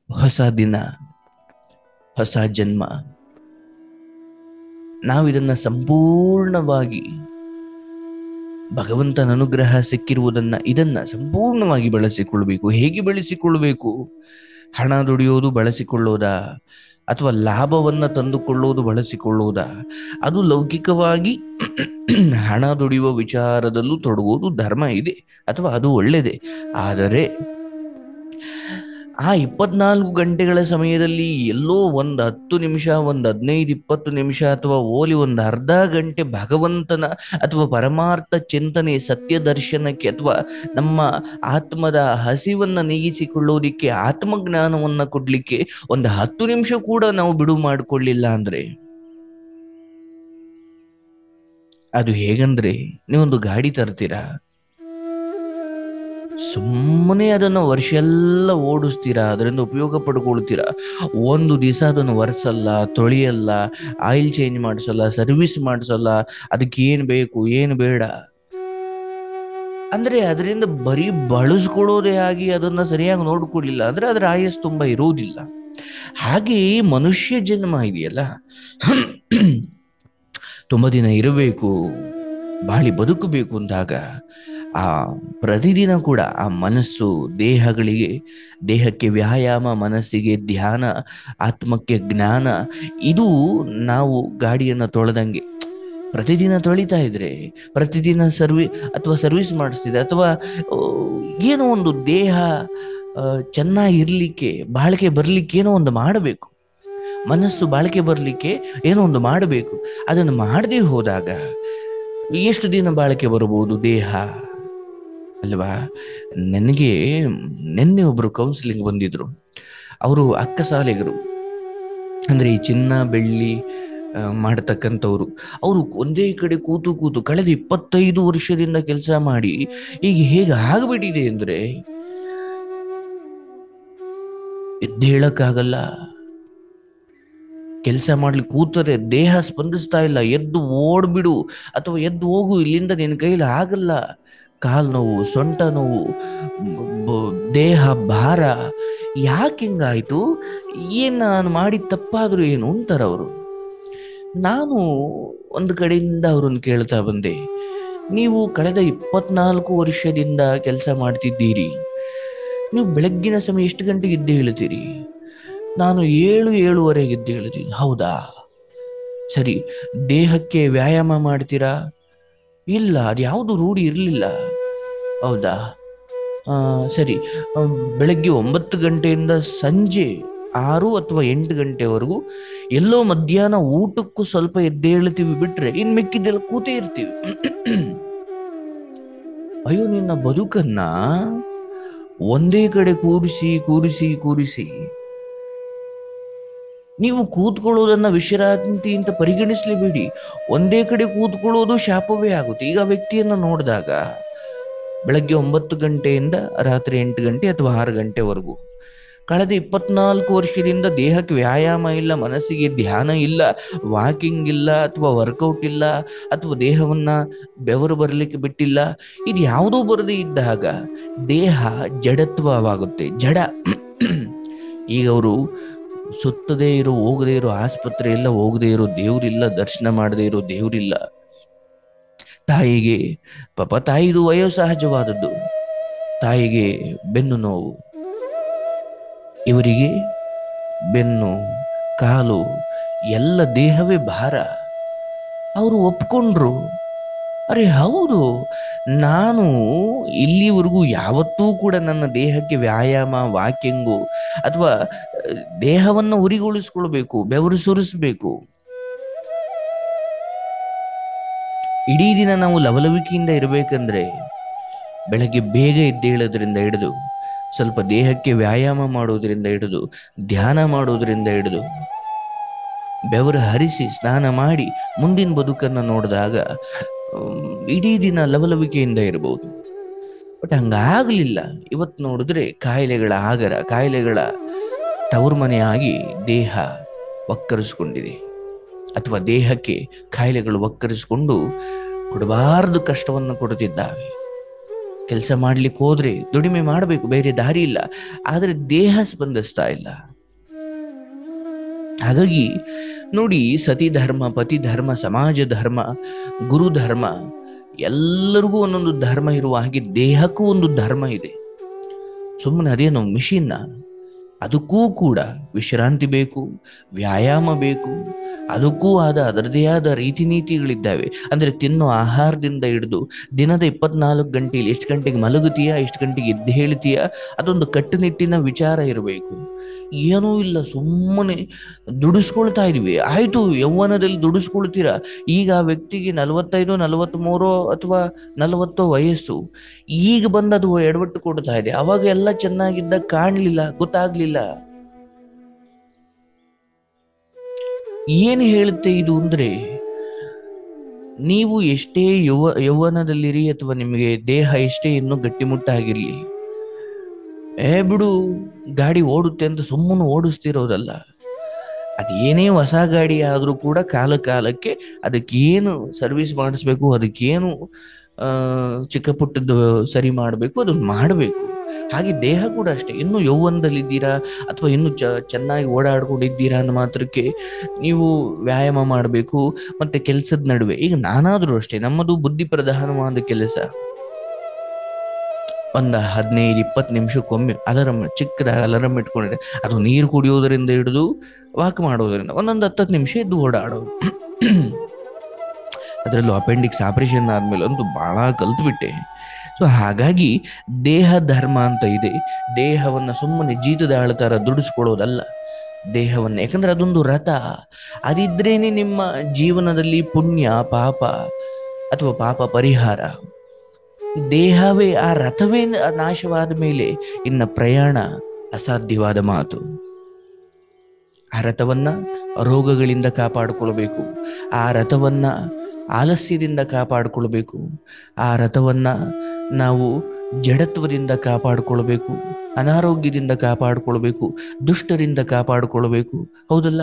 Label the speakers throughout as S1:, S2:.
S1: ಹೊಸ ದಿನ ಹೊಸ ಜನ್ಮ ನಾವು ಇದನ್ನ ಸಂಪೂರ್ಣವಾಗಿ ಭಗವಂತನ ಅನುಗ್ರಹ ಸಿಕ್ಕಿರುವುದನ್ನ ಇದನ್ನ ಸಂಪೂರ್ಣವಾಗಿ ಬಳಸಿಕೊಳ್ಬೇಕು ಹೇಗೆ ಬಳಸಿಕೊಳ್ಬೇಕು ಹಣ ದುಡಿಯೋದು ಬಳಸಿಕೊಳ್ಳೋದಾ ಅಥವಾ ಲಾಭವನ್ನ ತಂದುಕೊಳ್ಳೋದು ಬಳಸಿಕೊಳ್ಳೋದಾ ಅದು ಲೌಕಿಕವಾಗಿ ಹಣ ದುಡಿಯುವ ವಿಚಾರದಲ್ಲೂ ತೊಡಗುವುದು ಧರ್ಮ ಇದೆ ಅಥವಾ ಅದು ಒಳ್ಳೆಯದೇ ಆದರೆ ಆ ಇಪ್ಪತ್ನಾಲ್ಕು ಗಂಟೆಗಳ ಸಮಯದಲ್ಲಿ ಎಲ್ಲೋ ಒಂದು ಹತ್ತು ನಿಮಿಷ ಒಂದು ಹದಿನೈದು ಇಪ್ಪತ್ತು ನಿಮಿಷ ಅಥವಾ ಓಲಿ ಒಂದು ಅರ್ಧ ಗಂಟೆ ಭಗವಂತನ ಅಥವಾ ಪರಮಾರ್ಥ ಚಿಂತನೆ ಸತ್ಯ ದರ್ಶನಕ್ಕೆ ಅಥವಾ ನಮ್ಮ ಆತ್ಮದ ಹಸಿವನ್ನ ನೀಗಿಸಿಕೊಳ್ಳೋದಿಕ್ಕೆ ಆತ್ಮಜ್ಞಾನವನ್ನ ಕೊಡ್ಲಿಕ್ಕೆ ಒಂದು ಹತ್ತು ನಿಮಿಷ ಕೂಡ ನಾವು ಬಿಡು ಮಾಡಿಕೊಳ್ಳಿಲ್ಲ ಅಂದ್ರೆ ಅದು ಹೇಗಂದ್ರೆ ನೀವೊಂದು ಗಾಡಿ ತರ್ತೀರಾ ಸುಮ್ಮನೆ ಅದನ್ನು ವರ್ಷ ಎಲ್ಲ ಓಡಿಸ್ತೀರಾ ಅದರಿಂದ ಉಪಯೋಗ ಪಡ್ಕೊಳ್ತೀರಾ ಒಂದು ದಿವಸ ಅದನ್ನು ಒರೆಸಲ್ಲ ತೊಳೆಯಲ್ಲ ಆಯಿಲ್ ಚೇಂಜ್ ಮಾಡಿಸಲ್ಲ ಸರ್ವಿಸ್ ಮಾಡಿಸಲ್ಲ ಅದಕ್ಕೆ ಏನು ಬೇಕು ಏನು ಬೇಡ ಅಂದ್ರೆ ಅದರಿಂದ ಬರೀ ಬಳಸ್ಕೊಳ್ಳೋದೇ ಆಗಿ ಅದನ್ನ ಸರಿಯಾಗಿ ನೋಡ್ಕೊಳ್ಳಿಲ್ಲ ಅಂದ್ರೆ ಅದರ ಆಯಸ್ ತುಂಬಾ ಇರುವುದಿಲ್ಲ ಹಾಗೆ ಮನುಷ್ಯ ಜನ್ಮ ಇದೆಯಲ್ಲ ತುಂಬ ದಿನ ಇರಬೇಕು ಬಾಳಿ ಬದುಕಬೇಕು ಅಂದಾಗ ಆ ಪ್ರತಿದಿನ ಕೂಡ ಆ ಮನಸ್ಸು ದೇಹಗಳಿಗೆ ದೇಹಕ್ಕೆ ವ್ಯಾಯಾಮ ಮನಸ್ಸಿಗೆ ಧ್ಯಾನ ಆತ್ಮಕ್ಕೆ ಜ್ಞಾನ ಇದು ನಾವು ಗಾಡಿಯನ್ನು ತೊಳೆದಂಗೆ ಪ್ರತಿದಿನ ತೊಳಿತಾ ಇದ್ರೆ ಪ್ರತಿದಿನ ಸರ್ವಿ ಅಥವಾ ಸರ್ವಿಸ್ ಮಾಡಿಸ್ತಿದ್ರೆ ಅಥವಾ ಆ, ಏನೋ ಒಂದು ದೇಹ ಆ, ಚೆನ್ನಾಗಿರ್ಲಿಕ್ಕೆ ಬಾಳಿಕೆ ಬರ್ಲಿಕ್ಕೆ ಏನೋ ಒಂದು ಮಾಡಬೇಕು ಮನಸ್ಸು ಬಾಳಿಕೆ ಬರಲಿಕ್ಕೆ ಏನೋ ಒಂದು ಮಾಡಬೇಕು ಅದನ್ನು ಮಾಡದೇ ಹೋದಾಗ ಎಷ್ಟು ದಿನ ಬಾಳಿಕೆ ಬರಬಹುದು ದೇಹ ಅಲ್ವಾ ನನಗೆ ನಿನ್ನೆ ಒಬ್ರು ಕೌನ್ಸಿಲಿಂಗ್ ಬಂದಿದ್ರು ಅವರು ಅಕ್ಕ ಸಾಲಿಗರು ಅಂದ್ರೆ ಈ ಚಿನ್ನ ಬೆಳ್ಳಿ ಆ, ಮಾಡತಕ್ಕಂಥವ್ರು ಅವರು ಒಂದೇ ಕಡೆ ಕೂತು ಕೂತು ಕಳೆದ ಇಪ್ಪತ್ತೈದು ವರ್ಷದಿಂದ ಕೆಲಸ ಮಾಡಿ ಈಗ ಹೇಗೆ ಆಗ್ಬಿಟ್ಟಿದೆ ಅಂದ್ರೆ ಎದ್ದು ಹೇಳಕ್ಕಾಗಲ್ಲ ಕೆಲಸ ಮಾಡ್ಲಿಕ್ಕೆ ಕೂತರೆ ದೇಹ ಸ್ಪಂದಿಸ್ತಾ ಇಲ್ಲ ಎದ್ದು ಓಡ್ಬಿಡು ಅಥವಾ ಎದ್ದು ಹೋಗು ಇಲ್ಲಿಂದ ನಿನ್ನ ಕೈಲಿ ಆಗಲ್ಲ ಕಾಲ್ ನೋವು ಸೊಂಟ ನೋವು ಬ- ಬ- ದೇಹ ಭಾರ ಯಾಕೆ ಹಿಂಗಾಯ್ತು ಏನ್ ನಾನು ಮಾಡಿದ ತಪ್ಪಾದ್ರು ಏನು ಅಂತಾರ ಅವರು ನಾನು ಒಂದು ಕಡೆಯಿಂದ ಅವ್ರನ್ನ ಕೇಳ್ತಾ ಬಂದೆ ನೀವು ಕಳೆದ ಇಪ್ಪತ್ನಾಲ್ಕು ವರ್ಷದಿಂದ ಕೆಲಸ ಮಾಡ್ತಿದ್ದೀರಿ ನೀವು ಬೆಳಗ್ಗಿನ ಸಮಯ ಎಷ್ಟು ಗಂಟೆಗೆ ಇದ್ದು ಹೇಳ್ತೀರಿ ನಾನು ಏಳು ಏಳುವರೆಗೆ ಇದ್ದು ಹೇಳ್ತೀನಿ ಹೌದಾ ಸರಿ ದೇಹಕ್ಕೆ ವ್ಯಾಯಾಮ ಮಾಡ್ತೀರಾ ಇಲ್ಲ ಅದು ಯಾವುದು ರೂಢಿ ಇರಲಿಲ್ಲ ಹೌದಾ ಆ, ಸರಿ ಆ, ಬೆಳಗ್ಗೆ ಒಂಬತ್ತು ಗಂಟೆಯಿಂದ ಸಂಜೆ ಆರು ಅಥವಾ ಎಂಟು ಗಂಟೆವರೆಗೂ ಎಲ್ಲೋ ಮಧ್ಯಾಹ್ನ ಊಟಕ್ಕೂ ಸ್ವಲ್ಪ ಎದ್ದೇಳ್ತೀವಿ ಬಿಟ್ರೆ ಇನ್ ಮಿಕ್ಕಿದ್ದೆಲ್ಲ ಕೂತೇ ಇರ್ತೀವಿ ಅಯ್ಯೋ ನಿನ್ನ ಬದುಕನ್ನ ಒಂದೇ ಕಡೆ ಕೂರಿಸಿ ಕೂರಿಸಿ ಕೂರಿಸಿ ನೀವು ಕೂತ್ಕೊಳ್ಳೋದನ್ನ ವಿಶ್ರಾಂತಿ ಅಂತ ಪರಿಗಣಿಸಲೇಬೇಡಿ ಒಂದೇ ಕಡೆ ಕೂತ್ಕೊಳ್ಳೋದು ಶಾಪವೇ ಆಗುತ್ತೆ ಈಗ ಆ ವ್ಯಕ್ತಿಯನ್ನ ನೋಡಿದಾಗ ಬೆಳಗ್ಗೆ ಒಂಬತ್ತು ಗಂಟೆಯಿಂದ ರಾತ್ರಿ ಎಂಟು ಗಂಟೆ ಅಥವಾ ಆರು ಗಂಟೆವರೆಗೂ ಕಳೆದ ಇಪ್ಪತ್ನಾಲ್ಕು ವರ್ಷದಿಂದ ದೇಹಕ್ಕೆ ವ್ಯಾಯಾಮ ಇಲ್ಲ ಮನಸ್ಸಿಗೆ ಧ್ಯಾನ ಇಲ್ಲ ವಾಕಿಂಗ್ ಇಲ್ಲ ಅಥವಾ ವರ್ಕೌಟ್ ಇಲ್ಲ ಅಥವಾ ದೇಹವನ್ನ ಬೆವರು ಬರಲಿಕ್ಕೆ ಬಿಟ್ಟಿಲ್ಲ ಇದು ಯಾವುದೂ ಬರದೇ ಇದ್ದಾಗ ದೇಹ ಜಡತ್ವವಾಗುತ್ತೆ ಜಡ ಈಗ ಅವರು ಸುತ್ತದೇ ಇರೋ ಹೋಗದೇ ಇರೋ ಆಸ್ಪತ್ರೆ ಇಲ್ಲ ಹೋಗದೇ ಇರೋ ದೇವ್ರಿಲ್ಲ ದರ್ಶನ ಮಾಡದೇ ಇರೋ ದೇವ್ರಿಲ್ಲ ತಾಯಿಗೆ ಪಾಪ ತಾಯಿದು ವಯೋಸಹಜವಾದದ್ದು ತಾಯಿಗೆ ಬೆನ್ನು ನೋವು ಇವರಿಗೆ ಬೆನ್ನು ಕಾಲು ಎಲ್ಲ ದೇಹವೇ ಭಾರ ಅವರು ಒಪ್ಕೊಂಡ್ರು ಅರೆ ಹೌದು ನಾನು ಇಲ್ಲಿವರೆಗೂ ಯಾವತ್ತೂ ಕೂಡ ನನ್ನ ದೇಹಕ್ಕೆ ವ್ಯಾಯಾಮ ವಾಕಿಂಗು ಅಥವಾ ಅಹ್, ದೇಹವನ್ನು ಉರಿಗೊಳಿಸ್ಕೊಳ್ಬೇಕು ಬೆವರು ಸುರಿಸ್ಬೇಕು ಇಡೀ ದಿನ ನಾವು ಲವಲವಿಕೆಯಿಂದ ಇರಬೇಕಂದ್ರೆ ಬೆಳಗ್ಗೆ ಬೇಗ ಎದ್ದೇಳೋದ್ರಿಂದ ಹಿಡಿದು ಸ್ವಲ್ಪ ದೇಹಕ್ಕೆ ವ್ಯಾಯಾಮ ಮಾಡೋದ್ರಿಂದ ಹಿಡಿದು ಧ್ಯಾನ ಮಾಡೋದ್ರಿಂದ ಹಿಡಿದು ಬೆವರು ಹರಿಸಿ ಸ್ನಾನ ಮಾಡಿ ಮುಂದಿನ ಬದುಕನ್ನು ನೋಡಿದಾಗ ಆಮ್, ಇಡೀ ದಿನ ಲವಲವಿಕೆಯಿಂದ ಇರಬಹುದು ಬಟ್ ಹಂಗಾಗ್ಲಿಲ್ಲ ಇವತ್ತು ನೋಡಿದ್ರೆ ಕಾಯಿಲೆಗಳ ಆಗರ ಕಾಯಿಲೆಗಳ ತವರು ಮನೆಯಾಗಿ ದೇಹ ಒಕ್ಕರಿಸ್ಕೊಂಡಿದೆ ಅಥವಾ ದೇಹಕ್ಕೆ ಕಾಯಿಲೆಗಳು ಒಕ್ಕರಿಸಿಕೊಂಡು ಕೊಡಬಾರದು ಕಷ್ಟವನ್ನು ಕೊಡುತ್ತಿದ್ದಾವೆ ಕೆಲಸ ಮಾಡ್ಲಿಕ್ಕೆ ಹೋದ್ರೆ ದುಡಿಮೆ ಮಾಡಬೇಕು ಬೇರೆ ದಾರಿ ಇಲ್ಲ ಆದರೆ ದೇಹ ಸ್ಪಂದಿಸ್ತಾ ಇಲ್ಲ ಹಾಗಾಗಿ ನೋಡಿ ಸತಿ ಧರ್ಮ ಪತಿ ಧರ್ಮ ಸಮಾಜ ಧರ್ಮ ಗುರು ಧರ್ಮ ಎಲ್ಲರಿಗೂ ಒಂದೊಂದು ಧರ್ಮ ಇರುವ ಹಾಗೆ ದೇಹಕ್ಕೂ ಒಂದು ಧರ್ಮ ಇದೆ ಸುಮ್ಮನೆ ಅದೇನು ಮಿಷಿನ್ನ ಅದಕ್ಕೂ ಕೂಡ ವಿಶ್ರಾಂತಿ ಬೇಕು ವ್ಯಾಯಾಮ ಬೇಕು ಅದಕ್ಕೂ ಆದ ಅದರದೇ ಆದ ರೀತಿ ನೀತಿಗಳಿದ್ದಾವೆ ಅಂದರೆ ತಿನ್ನೋ ಆಹಾರದಿಂದ ಹಿಡಿದು ದಿನದ ಇಪ್ಪತ್ನಾಲ್ಕು ಗಂಟೆಯಲ್ಲಿ ಎಷ್ಟು ಗಂಟೆಗೆ ಮಲಗುತ್ತೀಯಾ ಎಷ್ಟು ಗಂಟೆಗೆ ಎದ್ದು ಹೇಳ್ತೀಯಾ ಅದೊಂದು ಕಟ್ಟುನಿಟ್ಟಿನ ವಿಚಾರ ಇರಬೇಕು ಏನೂ ಇಲ್ಲ ಸುಮ್ಮನೆ ದುಡಿಸ್ಕೊಳ್ತಾ ಇದೀವಿ ಆಯ್ತು ಯೌವನದಲ್ಲಿ ದುಡಿಸ್ಕೊಳ್ತೀರಾ ಈಗ ಆ ವ್ಯಕ್ತಿಗೆ ನಲವತ್ತೈದು ನಲವತ್ತ್ಮೂರೋ ಅಥವಾ ನಲವತ್ತೋ ವಯಸ್ಸು ಈಗ ಬಂದದು ಎಡವಟ್ಟು ಕೊಡ್ತಾ ಇದೆ ಅವಾಗ ಎಲ್ಲ ಚೆನ್ನಾಗಿದ್ದ ಕಾಣಲಿಲ್ಲ ಗೊತ್ತಾಗ್ಲಿಲ್ಲ ಏನು ಹೇಳುತ್ತೆ ಇದು ಅಂದ್ರೆ ನೀವು ಎಷ್ಟೇ ಯೌವ ಯೌವನದಲ್ಲಿರಿ ಅಥವಾ ನಿಮಗೆ ದೇಹ ಎಷ್ಟೇ ಇನ್ನೂ ಗಟ್ಟಿಮುಟ್ಟಾಗಿರ್ಲಿ ಏ ಬಿಡು ಗಾಡಿ ಓಡುತ್ತೆ ಅಂತ ಸುಮ್ಮನೆ ಓಡಿಸ್ತಿರೋದಲ್ಲ ಅದೇನೇ ಹೊಸ ಗಾಡಿ ಆದರೂ ಕೂಡ ಕಾಲ ಕಾಲಕ್ಕೆ ಅದಕ್ಕೆ ಏನು ಸರ್ವಿಸ್ ಮಾಡಿಸ್ಬೇಕು ಅದಕ್ಕೇನು ಆ, ಚಿಕ್ಕ ಪುಟ್ಟದ್ದು ಸರಿ ಮಾಡಬೇಕು ಅದನ್ನ ಮಾಡಬೇಕು ಹಾಗೆ ದೇಹ ಕೂಡ ಅಷ್ಟೇ ಇನ್ನು ಯೌವನದಲ್ಲಿದ್ದೀರಾ ಅಥವಾ ಇನ್ನು ಚ ಚೆನ್ನಾಗಿ ಓಡಾಡ್ಕೊಂಡಿದ್ದೀರಾ ಅನ್ನೋ ಮಾತ್ರಕ್ಕೆ ನೀವು ವ್ಯಾಯಾಮ ಮಾಡಬೇಕು ಮತ್ತೆ ಕೆಲಸದ ನಡುವೆ ಈಗ ನಾನಾದರೂ ಅಷ್ಟೇ ನಮ್ಮದು ಬುದ್ಧಿ ಪ್ರಧಾನವಾದ ಕೆಲಸ ಒಂದು ಹದಿನೈದು ಇಪ್ಪತ್ತು ನಿಮಿಷಕ್ಕೊಮ್ಮೆ ಅಲಾರಮ್ ಚಿಕ್ಕದಾಗಿ ಅಲಾರಮ್ ಇಟ್ಕೊಂಡಿದೆ ಅದು ನೀರು ಕುಡಿಯೋದರಿಂದ ಹಿಡಿದು ವಾಕ್ ಮಾಡೋದರಿಂದ ಒಂದೊಂದು ಹತ್ತತ್ತು ನಿಮಿಷ ಎದ್ದು ಓಡಾಡೋದು ಅದರಲ್ಲೂ ಅಪೆಂಡಿಕ್ಸ್ ಆಪರೇಷನ್ ಆದ್ಮೇಲೆ ಅಂತೂ ಭಾಳ ಕಲ್ತ್ಬಿಟ್ಟೆ ಸೊ ಹಾಗಾಗಿ ದೇಹ ಧರ್ಮ ಅಂತ ಇದೆ ದೇಹವನ್ನು ಸುಮ್ಮನೆ ಜೀತದ ಆಳ್ತಾರ ದುಡಿಸ್ಕೊಳ್ಳೋದಲ್ಲ ದೇಹವನ್ನು ಯಾಕಂದ್ರೆ ಅದೊಂದು ರಥ ಅದಿದ್ರೇನೆ ನಿಮ್ಮ ಜೀವನದಲ್ಲಿ ಪುಣ್ಯ ಪಾಪ ಅಥವಾ ಪಾಪ ಪರಿಹಾರ ದೇಹವೇ ಆ ರಥವೇ ನಾಶವಾದ ಮೇಲೆ ಇನ್ನ ಪ್ರಯಾಣ ಅಸಾಧ್ಯವಾದ ಮಾತು ಆ ರಥವನ್ನ ರೋಗಗಳಿಂದ ಕಾಪಾಡಿಕೊಳ್ಬೇಕು ಆ ರಥವನ್ನ ಆಲಸ್ಯದಿಂದ ಕಾಪಾಡಿಕೊಳ್ಬೇಕು ಆ ರಥವನ್ನ ನಾವು ಜಡತ್ವದಿಂದ ಕಾಪಾಡಿಕೊಳ್ಬೇಕು ಅನಾರೋಗ್ಯದಿಂದ ಕಾಪಾಡಿಕೊಳ್ಬೇಕು ದುಷ್ಟರಿಂದ ಕಾಪಾಡಿಕೊಳ್ಬೇಕು ಹೌದಲ್ಲ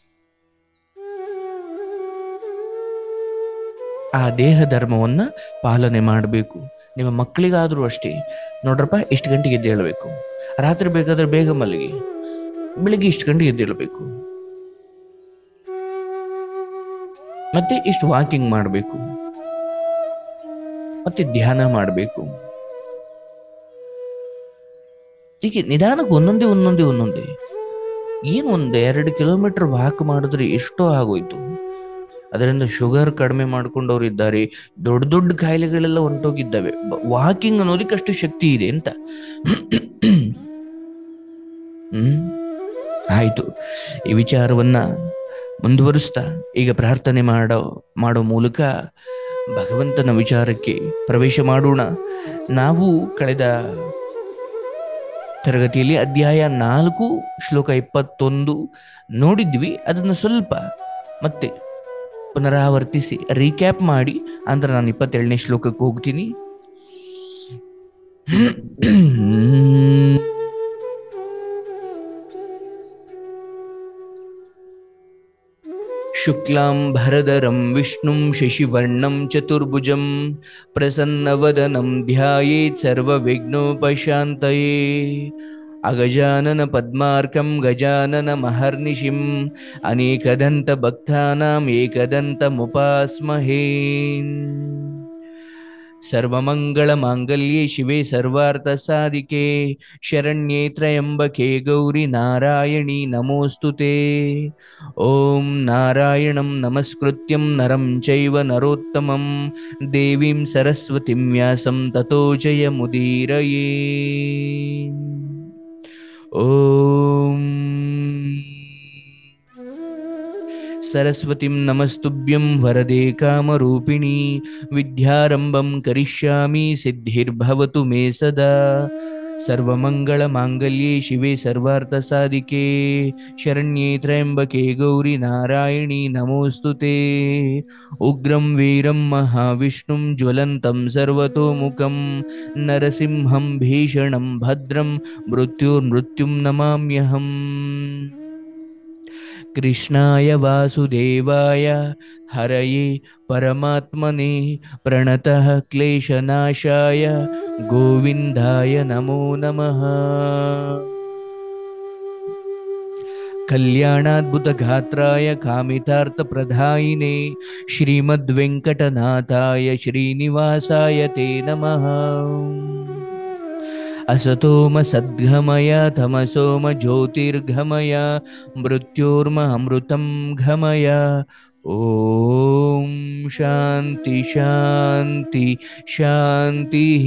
S1: ಆ ದೇಹ ಧರ್ಮವನ್ನ ಪಾಲನೆ ಮಾಡಬೇಕು ನಿಮ್ಮ ಮಕ್ಕಳಿಗಾದ್ರೂ ಅಷ್ಟೇ ನೋಡ್ರಪ್ಪ ಇಷ್ಟು ಗಂಟೆಗೆ ಎದ್ದೇಳಬೇಕು ರಾತ್ರಿ ಬೇಕಾದ್ರೆ ಬೇಗ ಮಲಗಿ ಬೆಳಿಗ್ಗೆ ಇಷ್ಟು ಗಂಟೆಗೆ ಎದ್ದೇಳಬೇಕು ಮತ್ತೆ ಇಷ್ಟು ವಾಕಿಂಗ್ ಮಾಡಬೇಕು ಮತ್ತೆ ಧ್ಯಾನ ಮಾಡಬೇಕು ಹೀಗೆ ನಿಧಾನಕ್ಕೆ ಒಂದೊಂದೇ ಒಂದೊಂದೇ ಒಂದೊಂದೇ ಏನು ಒಂದು ಎರಡು ಕಿಲೋಮೀಟರ್ ವಾಕ್ ಮಾಡಿದ್ರೆ ಎಷ್ಟೋ ಆಗೋಯ್ತು ಅದರಿಂದ ಶುಗರ್ ಕಡಿಮೆ ಮಾಡ್ಕೊಂಡವ್ರು ಇದ್ದಾರೆ ದೊಡ್ಡ ದೊಡ್ಡ ಕಾಯಿಲೆಗಳೆಲ್ಲ ಹೊಂಟೋಗಿದ್ದಾವೆ ವಾಕಿಂಗ್ ಅನ್ನೋದಕ್ಕೆ ಅಷ್ಟು ಶಕ್ತಿ ಇದೆ ಅಂತ ಹ್ಮ್ ಆಯ್ತು ಈ ವಿಚಾರವನ್ನ ಮುಂದುವರಿಸ್ತಾ ಈಗ ಪ್ರಾರ್ಥನೆ ಮಾಡೋ ಮಾಡೋ ಮೂಲಕ ಭಗವಂತನ ವಿಚಾರಕ್ಕೆ ಪ್ರವೇಶ ಮಾಡೋಣ ನಾವು ಕಳೆದ ತರಗತಿಯಲ್ಲಿ ಅಧ್ಯಾಯ ನಾಲ್ಕು ಶ್ಲೋಕ ಇಪ್ಪತ್ತೊಂದು ನೋಡಿದ್ವಿ ಅದನ್ನು ಸ್ವಲ್ಪ ಮತ್ತೆ ಪುನರಾವರ್ತಿಸಿ ರೀಕ್ಯಾಪ್ ಮಾಡಿ ಅಂದ್ರೆ ನಾನು ಇಪ್ಪತ್ತೇಳನೇ ಶ್ಲೋಕಕ್ಕೆ ಹೋಗ್ತೀನಿ ಶುಕ್ಲಾಂ ಭರದರಂ ವಿಷ್ಣುಂ ಶಶಿವರ್ಣಂ ಚತುರ್ಭುಜಂ ಪ್ರಸನ್ನವದನಂ ಧ್ಯಾಯೇತ್ ಸರ್ವವಿಘ್ನೋಪಶಾಂತಯೇ ಅಗಜಾನನ ಪದ್ಮಾರ್ಕಂ ಗಜಾನನ ಮಹರ್ನಿಶಿಂ ಅನೇಕದಂತ ಭಕ್ತಾನಾಂ ಏಕದಂತಮುಪಾಸ್ಮಹೇ ಸರ್ವಮಂಗಳ ಮಾಂಗಲ್ಯೆ ಶಿವೆ ಸರ್ವಾರ್ಥ ಸಾಧಿಕೆ ಶರಣ್ಯೇ ತ್ರಯಂಬಕೆ ಗೌರಿ ನಾರಾಯಣಿ ನಮೋಸ್ತುತೆ ಓಂ ನಾರಾಯಣಂ ನಮಸ್ಕೃತ್ಯಂ ನರಂ ಚೈವ ನರೋತ್ತಮಂ ದೇವೀಂ ಸರಸ್ವತಿಂ ವ್ಯಾಸಂ ತಥೋ ಜಯಮುದೀರಯೇ ಓಂ सरस्वतीं नमस्तुभ्यं वरदे कामरूपिणी विद्यारम्भं करिष्यामि सिद्धिर्भवतु मे सदा सर्वमङ्गलमाङ्गल्ये शिवे सर्वार्थसाधिके शरण्ये त्र्यम्बके गौरि नारायणी नमोऽस्तु ते उग्रं वीरं महाविष्णुं ज्वलन्तं सर्वतोमुखं नरसिंहं भीषणं भद्रं मृत्युर्मृत्युं नमाम्यहम् कृष्णाय वासुदेवाय हरये परमात्मने प्रणतः क्लेशनाशाय गोविन्दाय नमो नमः कल्याणाद्भुतगात्राय कामितार्थप्रदायिने श्रीमद्वेङ्कटनाथाय श्रीनिवासाय ते नमः असतोम सद्गमय तमसोम ज्योतिर्गमय मृत्योर्महमृतं घमय ॐ शान्ति शान्ति शान्तिः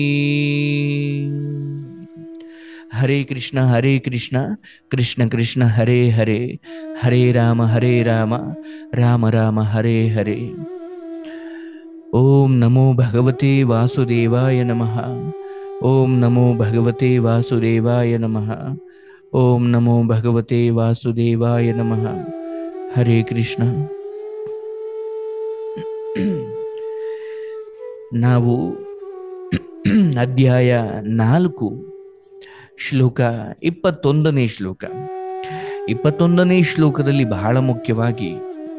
S1: हरे कृष्ण हरे कृष्ण कृष्ण कृष्ण हरे हरे हरे राम हरे राम राम राम हरे हरे ॐ नमो भगवते वासुदेवाय नमः ॐ नमो भगवते वासुदेवाय नमः ॐ नमो भगवते वासुदेवाय नमः हरे कृष्ಣ ನಾವು ಅಧ್ಯಾಯ ನಾಲ್ಕು ಶ್ಲೋಕ ಇಪ್ಪತ್ತೊಂದನೇ ಶ್ಲೋಕ ಇಪ್ಪತ್ತೊಂದನೇ ಶ್ಲೋಕದಲ್ಲಿ ಬಹಳ ಮುಖ್ಯವಾಗಿ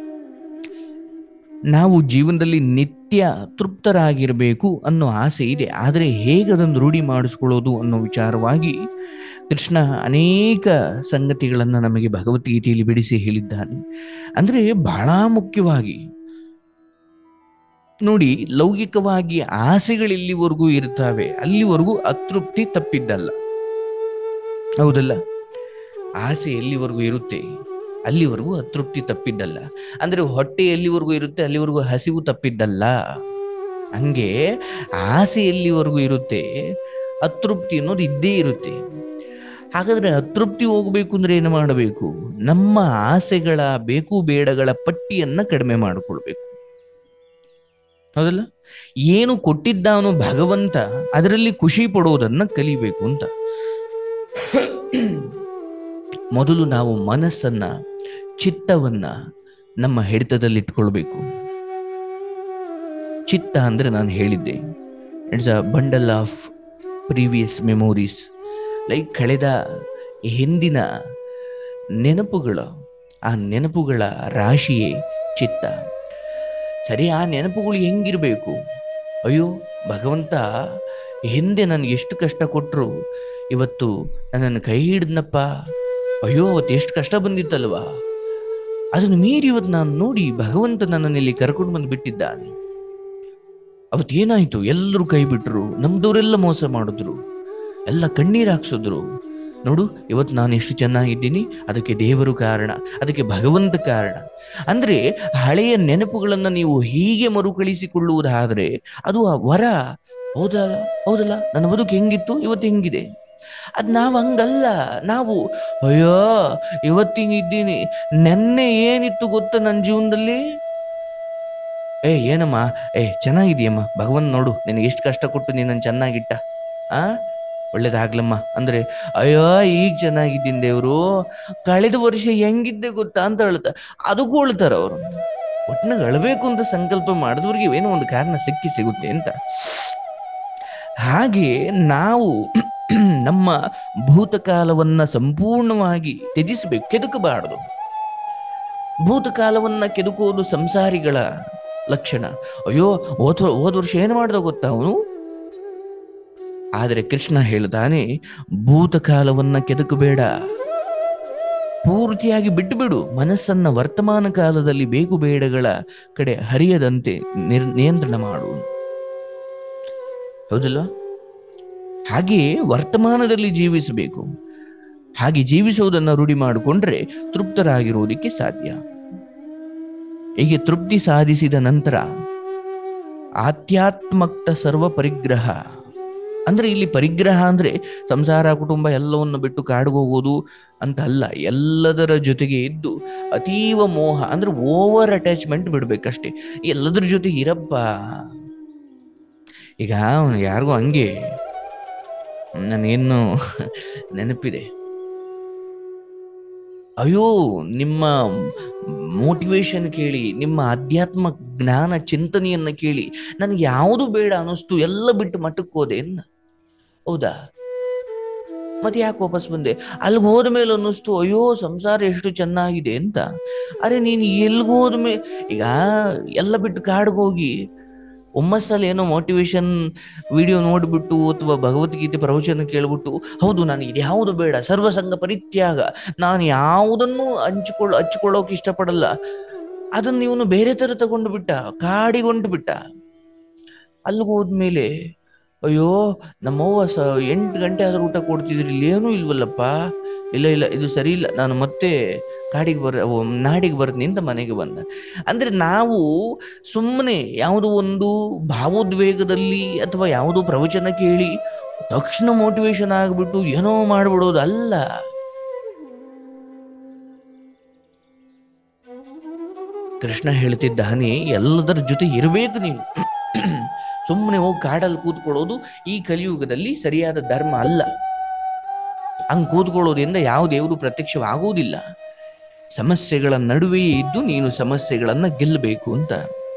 S1: ನಾವು ಜೀವನದಲ್ಲಿ ನಿತ್ಯ ತೃಪ್ತರಾಗಿರಬೇಕು ಅನ್ನೋ ಆಸೆ ಇದೆ ಆದರೆ ಹೇಗೆ ಅದನ್ನು ರೂಢಿ ಮಾಡಿಸ್ಕೊಳ್ಳೋದು ಅನ್ನೋ ವಿಚಾರವಾಗಿ ಕೃಷ್ಣ ಅನೇಕ ಸಂಗತಿಗಳನ್ನು ನಮಗೆ ಭಗವದ್ಗೀತೆಯಲ್ಲಿ ಬಿಡಿಸಿ ಹೇಳಿದ್ದಾನೆ ಅಂದರೆ ಬಹಳ ಮುಖ್ಯವಾಗಿ ನೋಡಿ ಲೌಕಿಕವಾಗಿ ಆಸೆಗಳೆಲ್ಲಿವರೆಗೂ ಇರ್ತವೆ ಅಲ್ಲಿವರೆಗೂ ಅತೃಪ್ತಿ ತಪ್ಪಿದ್ದಲ್ಲ ಹೌದಲ್ಲ ಆಸೆ ಎಲ್ಲಿವರೆಗೂ ಇರುತ್ತೆ ಅಲ್ಲಿವರೆಗೂ ಅತೃಪ್ತಿ ತಪ್ಪಿದ್ದಲ್ಲ ಅಂದ್ರೆ ಹೊಟ್ಟೆ ಎಲ್ಲಿವರೆಗೂ ಇರುತ್ತೆ ಅಲ್ಲಿವರೆಗೂ ಹಸಿವು ತಪ್ಪಿದ್ದಲ್ಲ ಹಂಗೆ ಆಸೆ ಎಲ್ಲಿವರೆಗೂ ಇರುತ್ತೆ ಅತೃಪ್ತಿ ಅನ್ನೋದು ಇದ್ದೇ ಇರುತ್ತೆ ಹಾಗಾದ್ರೆ ಅತೃಪ್ತಿ ಹೋಗಬೇಕು ಅಂದ್ರೆ ಏನು ಮಾಡಬೇಕು ನಮ್ಮ ಆಸೆಗಳ ಬೇಕು ಬೇಡಗಳ ಪಟ್ಟಿಯನ್ನ ಕಡಿಮೆ ಮಾಡಿಕೊಳ್ಬೇಕು ಹೌದಲ್ಲ ಏನು ಕೊಟ್ಟಿದ್ದಾನು ಭಗವಂತ ಅದರಲ್ಲಿ ಖುಷಿ ಪಡೋದನ್ನ ಕಲಿಬೇಕು ಅಂತ ಮೊದಲು ನಾವು ಮನಸ್ಸನ್ನ ಚಿತ್ತವನ್ನ ನಮ್ಮ ಹಿಡಿತದಲ್ಲಿ ಇಟ್ಕೊಳ್ಬೇಕು ಚಿತ್ತ ಅಂದ್ರೆ ನಾನು ಹೇಳಿದ್ದೆ it's a bundle of previous memories like ಕಳೆದ ಹಿಂದಿನ ನೆನಪುಗಳು ಆ ನೆನಪುಗಳ ರಾಶಿಯೇ ಚಿತ್ತ ಸರಿ ಆ ನೆನಪುಗಳು ಹೆಂಗಿರಬೇಕು ಅಯ್ಯೋ ಭಗವಂತ ಹಿಂದೆ ನನಗೆ ಎಷ್ಟು ಕಷ್ಟ ಕೊಟ್ಟರು ಇವತ್ತು ನನ್ನನ್ನು ಕೈ ಹಿಡಿದ್ನಪ್ಪ ಅಯ್ಯೋ ಅವತ್ತು ಎಷ್ಟು ಕಷ್ಟ ಬಂದಿತ್ತಲ್ವಾ ಅದನ್ನು ಮೀರಿ ಇವತ್ತು ನಾನು ನೋಡಿ ಭಗವಂತ ನನ್ನನ್ನು ಇಲ್ಲಿ ಕರ್ಕೊಂಡು ಬಂದು ಬಿಟ್ಟಿದ್ದಾನೆ ಅವತ್ತು ಏನಾಯ್ತು ಎಲ್ಲರೂ ಕೈ ಬಿಟ್ರು ನಮ್ದವರೆಲ್ಲ ಮೋಸ ಮಾಡಿದ್ರು ಎಲ್ಲ ಕಣ್ಣೀರು ಹಾಕ್ಸಿದ್ರು ನೋಡು ಇವತ್ತು ನಾನು ಎಷ್ಟು ಚೆನ್ನಾಗಿದ್ದೀನಿ ಅದಕ್ಕೆ ದೇವರು ಕಾರಣ ಅದಕ್ಕೆ ಭಗವಂತ ಕಾರಣ ಅಂದ್ರೆ ಹಳೆಯ ನೆನಪುಗಳನ್ನ ನೀವು ಹೀಗೆ ಮರುಕಳಿಸಿಕೊಳ್ಳುವುದಾದ್ರೆ ಅದು ಆ ವರ ಹೌದಾ ಹೌದಲ್ಲ ನನ್ನ ಬದುಕು ಹೆಂಗಿತ್ತು ಇವತ್ತು ಹೆಂಗಿದೆ ಅದ್ ನಾವು ಹಂಗಲ್ಲ ನಾವು ಅಯ್ಯೋ ಇವತ್ತು ಹಿಂಗಿದ್ದೀನಿ ನೆನ್ನೆ ಏನಿತ್ತು ಗೊತ್ತಾ ನನ್ನ ಜೀವನದಲ್ಲಿ ಏ ಏನಮ್ಮ ಏ ಚೆನ್ನಾಗಿದೆಯಮ್ಮ ಭಗವಂತ ನೋಡು ನಿನಗೆ ಎಷ್ಟು ಕಷ್ಟ ಕೊಟ್ಟು ನೀನನ್ನು ಚೆನ್ನಾಗಿಟ್ಟ ಆ ಒಳ್ಳೇದಾಗ್ಲಮ್ಮ ಅಂದ್ರೆ ಅಯ್ಯೋ ಈಗ ಚೆನ್ನಾಗಿದ್ದೀನಿ ದೇವ್ರು ಕಳೆದ ವರ್ಷ ಹೆಂಗಿದ್ದೆ ಗೊತ್ತಾ ಅಂತ ಹೇಳ್ತಾ ಅದಕ್ಕೂ ಅಳ್ತಾರ ಅವರು ಒಟ್ನಾಗ ಅಳಬೇಕು ಅಂತ ಸಂಕಲ್ಪ ಮಾಡಿದವ್ರಿಗೆ ಏನೋ ಒಂದು ಕಾರಣ ಸಿಕ್ಕಿ ಸಿಗುತ್ತೆ ಅಂತ ಹಾಗೆ ನಾವು ನಮ್ಮ ಭೂತಕಾಲವನ್ನ ಸಂಪೂರ್ಣವಾಗಿ ತ್ಯಜಿಸಬೇಕು ಕೆದಕಬಾರದು ಭೂತಕಾಲವನ್ನ ಕೆದಕುವುದು ಸಂಸಾರಿಗಳ ಲಕ್ಷಣ ಅಯ್ಯೋ ಹೋದ ಹೋದ ವರ್ಷ ಏನು ಮಾಡ್ದ ಗೊತ್ತಾ ಅವನು ಆದರೆ ಕೃಷ್ಣ ಹೇಳ್ತಾನೆ ಭೂತಕಾಲವನ್ನ ಕೆದಕಬೇಡ ಪೂರ್ತಿಯಾಗಿ ಬಿಟ್ಟು ಬಿಡು ಮನಸ್ಸನ್ನ ವರ್ತಮಾನ ಕಾಲದಲ್ಲಿ ಬೇಕು ಬೇಡಗಳ ಕಡೆ ಹರಿಯದಂತೆ ನಿರ್ ನಿಯಂತ್ರಣ ಮಾಡು ಹೌದಲ್ವಾ ಹಾಗೆಯೇ ವರ್ತಮಾನದಲ್ಲಿ ಜೀವಿಸಬೇಕು ಹಾಗೆ ಜೀವಿಸುವುದನ್ನು ರೂಢಿ ಮಾಡಿಕೊಂಡ್ರೆ ತೃಪ್ತರಾಗಿರುವುದಕ್ಕೆ ಸಾಧ್ಯ ಹೀಗೆ ತೃಪ್ತಿ ಸಾಧಿಸಿದ ನಂತರ ಆಧ್ಯಾತ್ಮಕ್ತ ಸರ್ವ ಪರಿಗ್ರಹ ಅಂದ್ರೆ ಇಲ್ಲಿ ಪರಿಗ್ರಹ ಅಂದ್ರೆ ಸಂಸಾರ ಕುಟುಂಬ ಎಲ್ಲವನ್ನು ಬಿಟ್ಟು ಕಾಡಿಗೆ ಹೋಗೋದು ಅಂತ ಅಲ್ಲ ಎಲ್ಲದರ ಜೊತೆಗೆ ಇದ್ದು ಅತೀವ ಮೋಹ ಅಂದ್ರೆ ಓವರ್ ಅಟ್ಯಾಚ್ಮೆಂಟ್ ಬಿಡ್ಬೇಕಷ್ಟೇ ಎಲ್ಲದರ ಜೊತೆ ಇರಪ್ಪ ಈಗ ಅವ್ನು ಯಾರಿಗೂ ಹಂಗೆ ನಾನೇನು ನೆನಪಿದೆ ಅಯ್ಯೋ ನಿಮ್ಮ ಮೋಟಿವೇಶನ್ ಕೇಳಿ ನಿಮ್ಮ ಆಧ್ಯಾತ್ಮ ಜ್ಞಾನ ಚಿಂತನೆಯನ್ನ ಕೇಳಿ ನನಗೆ ಯಾವುದು ಬೇಡ ಅನ್ನಿಸ್ತು ಎಲ್ಲ ಬಿಟ್ಟು ಮಠಕ್ಕೆ ಹೋದೆ ಹೌದಾ ಮತ್ತೆ ಯಾಕೆ ವಾಪಸ್ ಬಂದೆ ಅಲ್ಲಿಗೆ ಹೋದ ಮೇಲೆ ಅನ್ನಿಸ್ತು ಅಯ್ಯೋ ಸಂಸಾರ ಎಷ್ಟು ಚೆನ್ನಾಗಿದೆ ಅಂತ ಅರೆ ನೀನು ಎಲ್ಲಿಗೆ ಹೋದ ಮೇಲೆ ಈಗ ಎಲ್ಲ ಬಿಟ್ಟು ಕಾಡಿಗೆ ಹೋಗಿ ಒಮ್ಮಸ್ಸಲ್ಲಿ ಏನೋ ಮೋಟಿವೇಶನ್ ವಿಡಿಯೋ ನೋಡಿಬಿಟ್ಟು ಅಥವಾ ಭಗವದ್ಗೀತೆ ಪ್ರವಚನ ಕೇಳ್ಬಿಟ್ಟು ಹೌದು ನಾನು ಇದ್ಯಾವುದು ಬೇಡ ಸರ್ವಸಂಗ ಪರಿತ್ಯಾಗ ನಾನು ಯಾವುದನ್ನು ಹಂಚಿಕೊಳ್ಳ ಹಚ್ಕೊಳ್ಳೋಕೆ ಇಷ್ಟಪಡಲ್ಲ ಅದನ್ನು ಇವನು ಬೇರೆ ತರ ತಗೊಂಡು ಬಿಟ್ಟ ಕಾಡಿಗೊಂಡು ಬಿಟ್ಟ ಅಲ್ಲಿಗೆ ಹೋದ್ಮೇಲೆ ಅಯ್ಯೋ ನಮ್ಮವ್ವ ಸ ಎಂಟು ಗಂಟೆ ಆದ್ರೂ ಊಟ ಕೊಡ್ತಿದ್ರಿ ಇಲ್ಲಿ ಏನೂ ಇಲ್ವಲ್ಲಪ್ಪ ಇಲ್ಲ ಇಲ್ಲ ಇದು ಸರಿ ಇಲ್ಲ ನಾನು ಮತ್ತೆ ಕಾಡಿಗೆ ಬರ ಓ, ನಾಡಿಗೆ ಬರ್ತೀನಿ ಅಂತ ಮನೆಗೆ ಬಂದ ಅಂದ್ರೆ ನಾವು ಸುಮ್ಮನೆ ಯಾವುದೋ ಒಂದು ಭಾವೋದ್ವೇಗದಲ್ಲಿ ಅಥವಾ ಯಾವುದೋ ಪ್ರವಚನ ಕೇಳಿ ತಕ್ಷಣ ಮೋಟಿವೇಶನ್ ಆಗಿಬಿಟ್ಟು ಏನೋ ಮಾಡ್ಬಿಡೋದು ಅಲ್ಲ ಕೃಷ್ಣ ಹೇಳ್ತಿದ್ದಾನೆ ಎಲ್ಲದರ ಜೊತೆ ಇರಬೇಕು ನೀನು ಸುಮ್ಮನೆ ಹೋಗಿ ಕಾಡಲ್ಲಿ ಕೂತ್ಕೊಳ್ಳೋದು ಈ ಕಲಿಯುಗದಲ್ಲಿ ಸರಿಯಾದ ಧರ್ಮ ಅಲ್ಲ ಹಂಗ್ ಕೂತ್ಕೊಳ್ಳೋದ್ರಿಂದ ಯಾವ ದೇವರು ಪ್ರತ್ಯಕ್ಷವಾಗುವುದಿಲ್ಲ ಸಮಸ್ಯೆಗಳ ನಡುವೆಯೇ ಇದ್ದು ನೀನು ಸಮಸ್ಯೆಗಳನ್ನ ಗೆಲ್ಲಬೇಕು ಅಂತ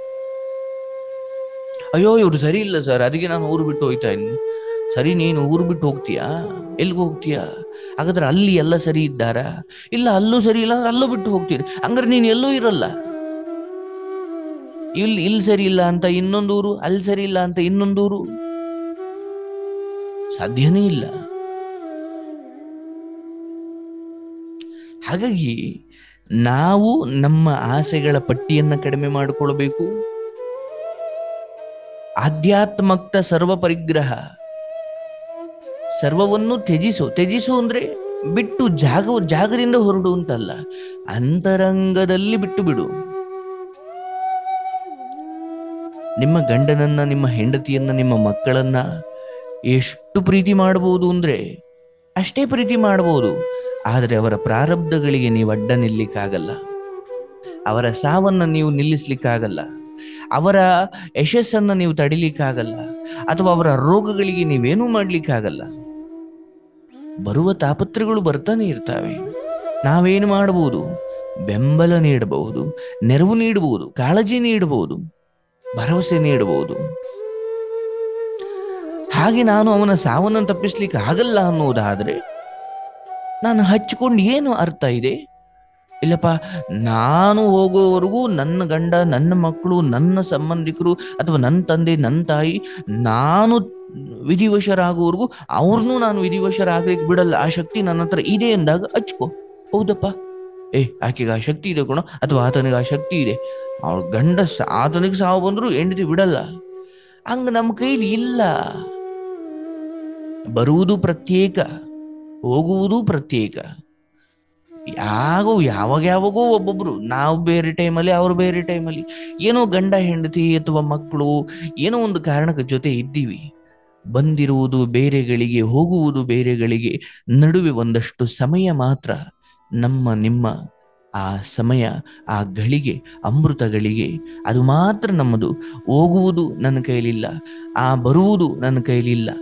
S1: ಅಯ್ಯೋ ಇವ್ರು ಸರಿ ಇಲ್ಲ ಸರ್ ಅದಕ್ಕೆ ನಾನು ಊರು ಬಿಟ್ಟು ಹೋಗ್ತಾ ಇದ್ದೀನಿ ಸರಿ ನೀನು ಊರು ಬಿಟ್ಟು ಹೋಗ್ತೀಯಾ ಎಲ್ಗೆ ಹೋಗ್ತೀಯಾ ಹಾಗಾದ್ರೆ ಅಲ್ಲಿ ಎಲ್ಲ ಸರಿ ಇದ್ದಾರಾ ಇಲ್ಲ ಅಲ್ಲೂ ಸರಿ ಇಲ್ಲ ಅಂದ್ರೆ ಅಲ್ಲೂ ಬಿಟ್ಟು ಹೋಗ್ತೀರಿ ಹಂಗಾರೆ ನೀನು ಎಲ್ಲೂ ಇರಲ್ಲ ಇಲ್ಲಿ ಇಲ್ಲಿ ಸರಿ ಇಲ್ಲ ಅಂತ ಇನ್ನೊಂದೂರು ಅಲ್ಲಿ ಸರಿ ಇಲ್ಲ ಅಂತ ಇನ್ನೊಂದೂರು ಸಾಧ್ಯನೇ ಇಲ್ಲ ಹಾಗಾಗಿ ನಾವು ನಮ್ಮ ಆಸೆಗಳ ಪಟ್ಟಿಯನ್ನ ಕಡಿಮೆ ಮಾಡಿಕೊಳ್ಬೇಕು ಆಧ್ಯಾತ್ಮಕ್ತ ಸರ್ವ ಪರಿಗ್ರಹ ಸರ್ವವನ್ನು ತ್ಯಜಿಸು ತ್ಯಜಿಸು ಅಂದ್ರೆ ಬಿಟ್ಟು ಜಾಗ ಜಾಗದಿಂದ ಹೊರಡು ಅಂತಲ್ಲ ಅಂತರಂಗದಲ್ಲಿ ಬಿಟ್ಟು ಬಿಡು ನಿಮ್ಮ ಗಂಡನನ್ನ ನಿಮ್ಮ ಹೆಂಡತಿಯನ್ನ ನಿಮ್ಮ ಮಕ್ಕಳನ್ನ ಎಷ್ಟು ಪ್ರೀತಿ ಮಾಡಬಹುದು ಅಂದ್ರೆ ಅಷ್ಟೇ ಪ್ರೀತಿ ಮಾಡಬಹುದು ಆದರೆ ಅವರ ಪ್ರಾರಬ್ಧಗಳಿಗೆ ನೀವು ಅಡ್ಡ ನಿಲ್ಲಿಕ್ಕಾಗಲ್ಲ ಅವರ ಸಾವನ್ನ ನೀವು ನಿಲ್ಲಿಸ್ಲಿಕ್ಕಾಗಲ್ಲ ಅವರ ಯಶಸ್ಸನ್ನ ನೀವು ತಡಿಲಿಕ್ಕಾಗಲ್ಲ ಅಥವಾ ಅವರ ರೋಗಗಳಿಗೆ ನೀವೇನೂ ಮಾಡ್ಲಿಕ್ಕಾಗಲ್ಲ ಬರುವ ತಾಪತ್ರಗಳು ಬರ್ತಾನೆ ಇರ್ತವೆ ನಾವೇನು ಮಾಡಬಹುದು ಬೆಂಬಲ ನೀಡಬಹುದು ನೆರವು ನೀಡಬಹುದು ಕಾಳಜಿ ನೀಡಬಹುದು ಭರವಸೆ ನೀಡಬಹುದು ಹಾಗೆ ನಾನು ಅವನ ಸಾವನ್ನು ತಪ್ಪಿಸ್ಲಿಕ್ಕೆ ಆಗಲ್ಲ ಅನ್ನೋದಾದ್ರೆ ನಾನು ಹಚ್ಕೊಂಡು ಏನು ಅರ್ಥ ಇದೆ ಇಲ್ಲಪ್ಪ ನಾನು ಹೋಗೋವರೆಗೂ ನನ್ನ ಗಂಡ ನನ್ನ ಮಕ್ಕಳು ನನ್ನ ಸಂಬಂಧಿಕರು ಅಥವಾ ನನ್ನ ತಂದೆ ನನ್ನ ತಾಯಿ ನಾನು ವಿಧಿವಶರಾಗುವವರೆಗೂ ಅವ್ರನ್ನೂ ನಾನು ವಿಧಿವಶರಾಗ್ಲಿಕ್ಕೆ ಬಿಡಲ್ಲ ಆ ಶಕ್ತಿ ನನ್ನ ಹತ್ರ ಇದೆ ಎಂದಾಗ ಹಚ್ಕೋ ಹೌದಪ್ಪ ಏ ಆಕೆಗೆ ಆ ಶಕ್ತಿ ಇದೆ ಕಣೋ ಅಥವಾ ಆತನಿಗೆ ಆ ಶಕ್ತಿ ಇದೆ ಅವ್ರ ಗಂಡ ಸ- ಆತನಿಗೆ ಸಾವು ಬಂದ್ರು ಹೆಂಡತಿ ಬಿಡಲ್ಲ ಹಂಗ ನಮ್ಮ ಕೈಲಿ ಇಲ್ಲ ಬರುವುದು ಪ್ರತ್ಯೇಕ ಹೋಗುವುದು ಪ್ರತ್ಯೇಕ ಯಾಗೋ ಯಾವಾಗ ಯಾವಾಗೋ ಒಬ್ಬೊಬ್ರು ನಾವು ಬೇರೆ ಟೈಮಲ್ಲಿ ಅವ್ರು ಬೇರೆ ಟೈಮಲ್ಲಿ ಏನೋ ಗಂಡ ಹೆಂಡತಿ ಅಥವಾ ಮಕ್ಕಳು ಏನೋ ಒಂದು ಕಾರಣಕ್ಕೆ ಜೊತೆ ಇದ್ದೀವಿ ಬಂದಿರುವುದು ಬೇರೆಗಳಿಗೆ ಹೋಗುವುದು ಬೇರೆಗಳಿಗೆ ನಡುವೆ ಒಂದಷ್ಟು ಸಮಯ ಮಾತ್ರ ನಮ್ಮ ನಿಮ್ಮ ಆ ಸಮಯ ಆ ಗಳಿಗೆ ಅಮೃತಗಳಿಗೆ ಅದು ಮಾತ್ರ ನಮ್ಮದು ಹೋಗುವುದು ನನ್ನ ಕೈಲಿಲ್ಲ ಆ ಬರುವುದು ನನ್ನ ಕೈಲಿಲ್ಲ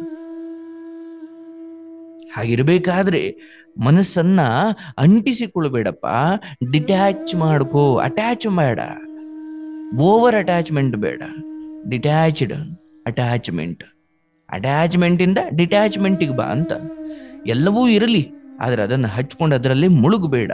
S1: ಹಾಗಿರ್ಬೇಕಾದ್ರೆ ಮನಸ್ಸನ್ನ ಅಂಟಿಸಿಕೊಳ್ಬೇಡಪ್ಪ ಡಿಟ್ಯಾಚ್ ಮಾಡ್ಕೋ ಅಟ್ಯಾಚ್ ಬೇಡ ಓವರ್ ಅಟ್ಯಾಚ್ಮೆಂಟ್ ಬೇಡ ಡಿಟ್ಯಾಚ್ಡ್ ಅಟ್ಯಾಚ್ಮೆಂಟ್ ಅಟ್ಯಾಚ್ಮೆಂಟ್ ಇಂದ ಡಿಟ್ಯಾಚ್ಮೆಂಟಿಗೆ ಬಾ ಅಂತ ಎಲ್ಲವೂ ಇರಲಿ ಆದ್ರೆ ಅದನ್ನು ಹಚ್ಕೊಂಡು ಅದರಲ್ಲಿ ಮುಳುಗಬೇಡ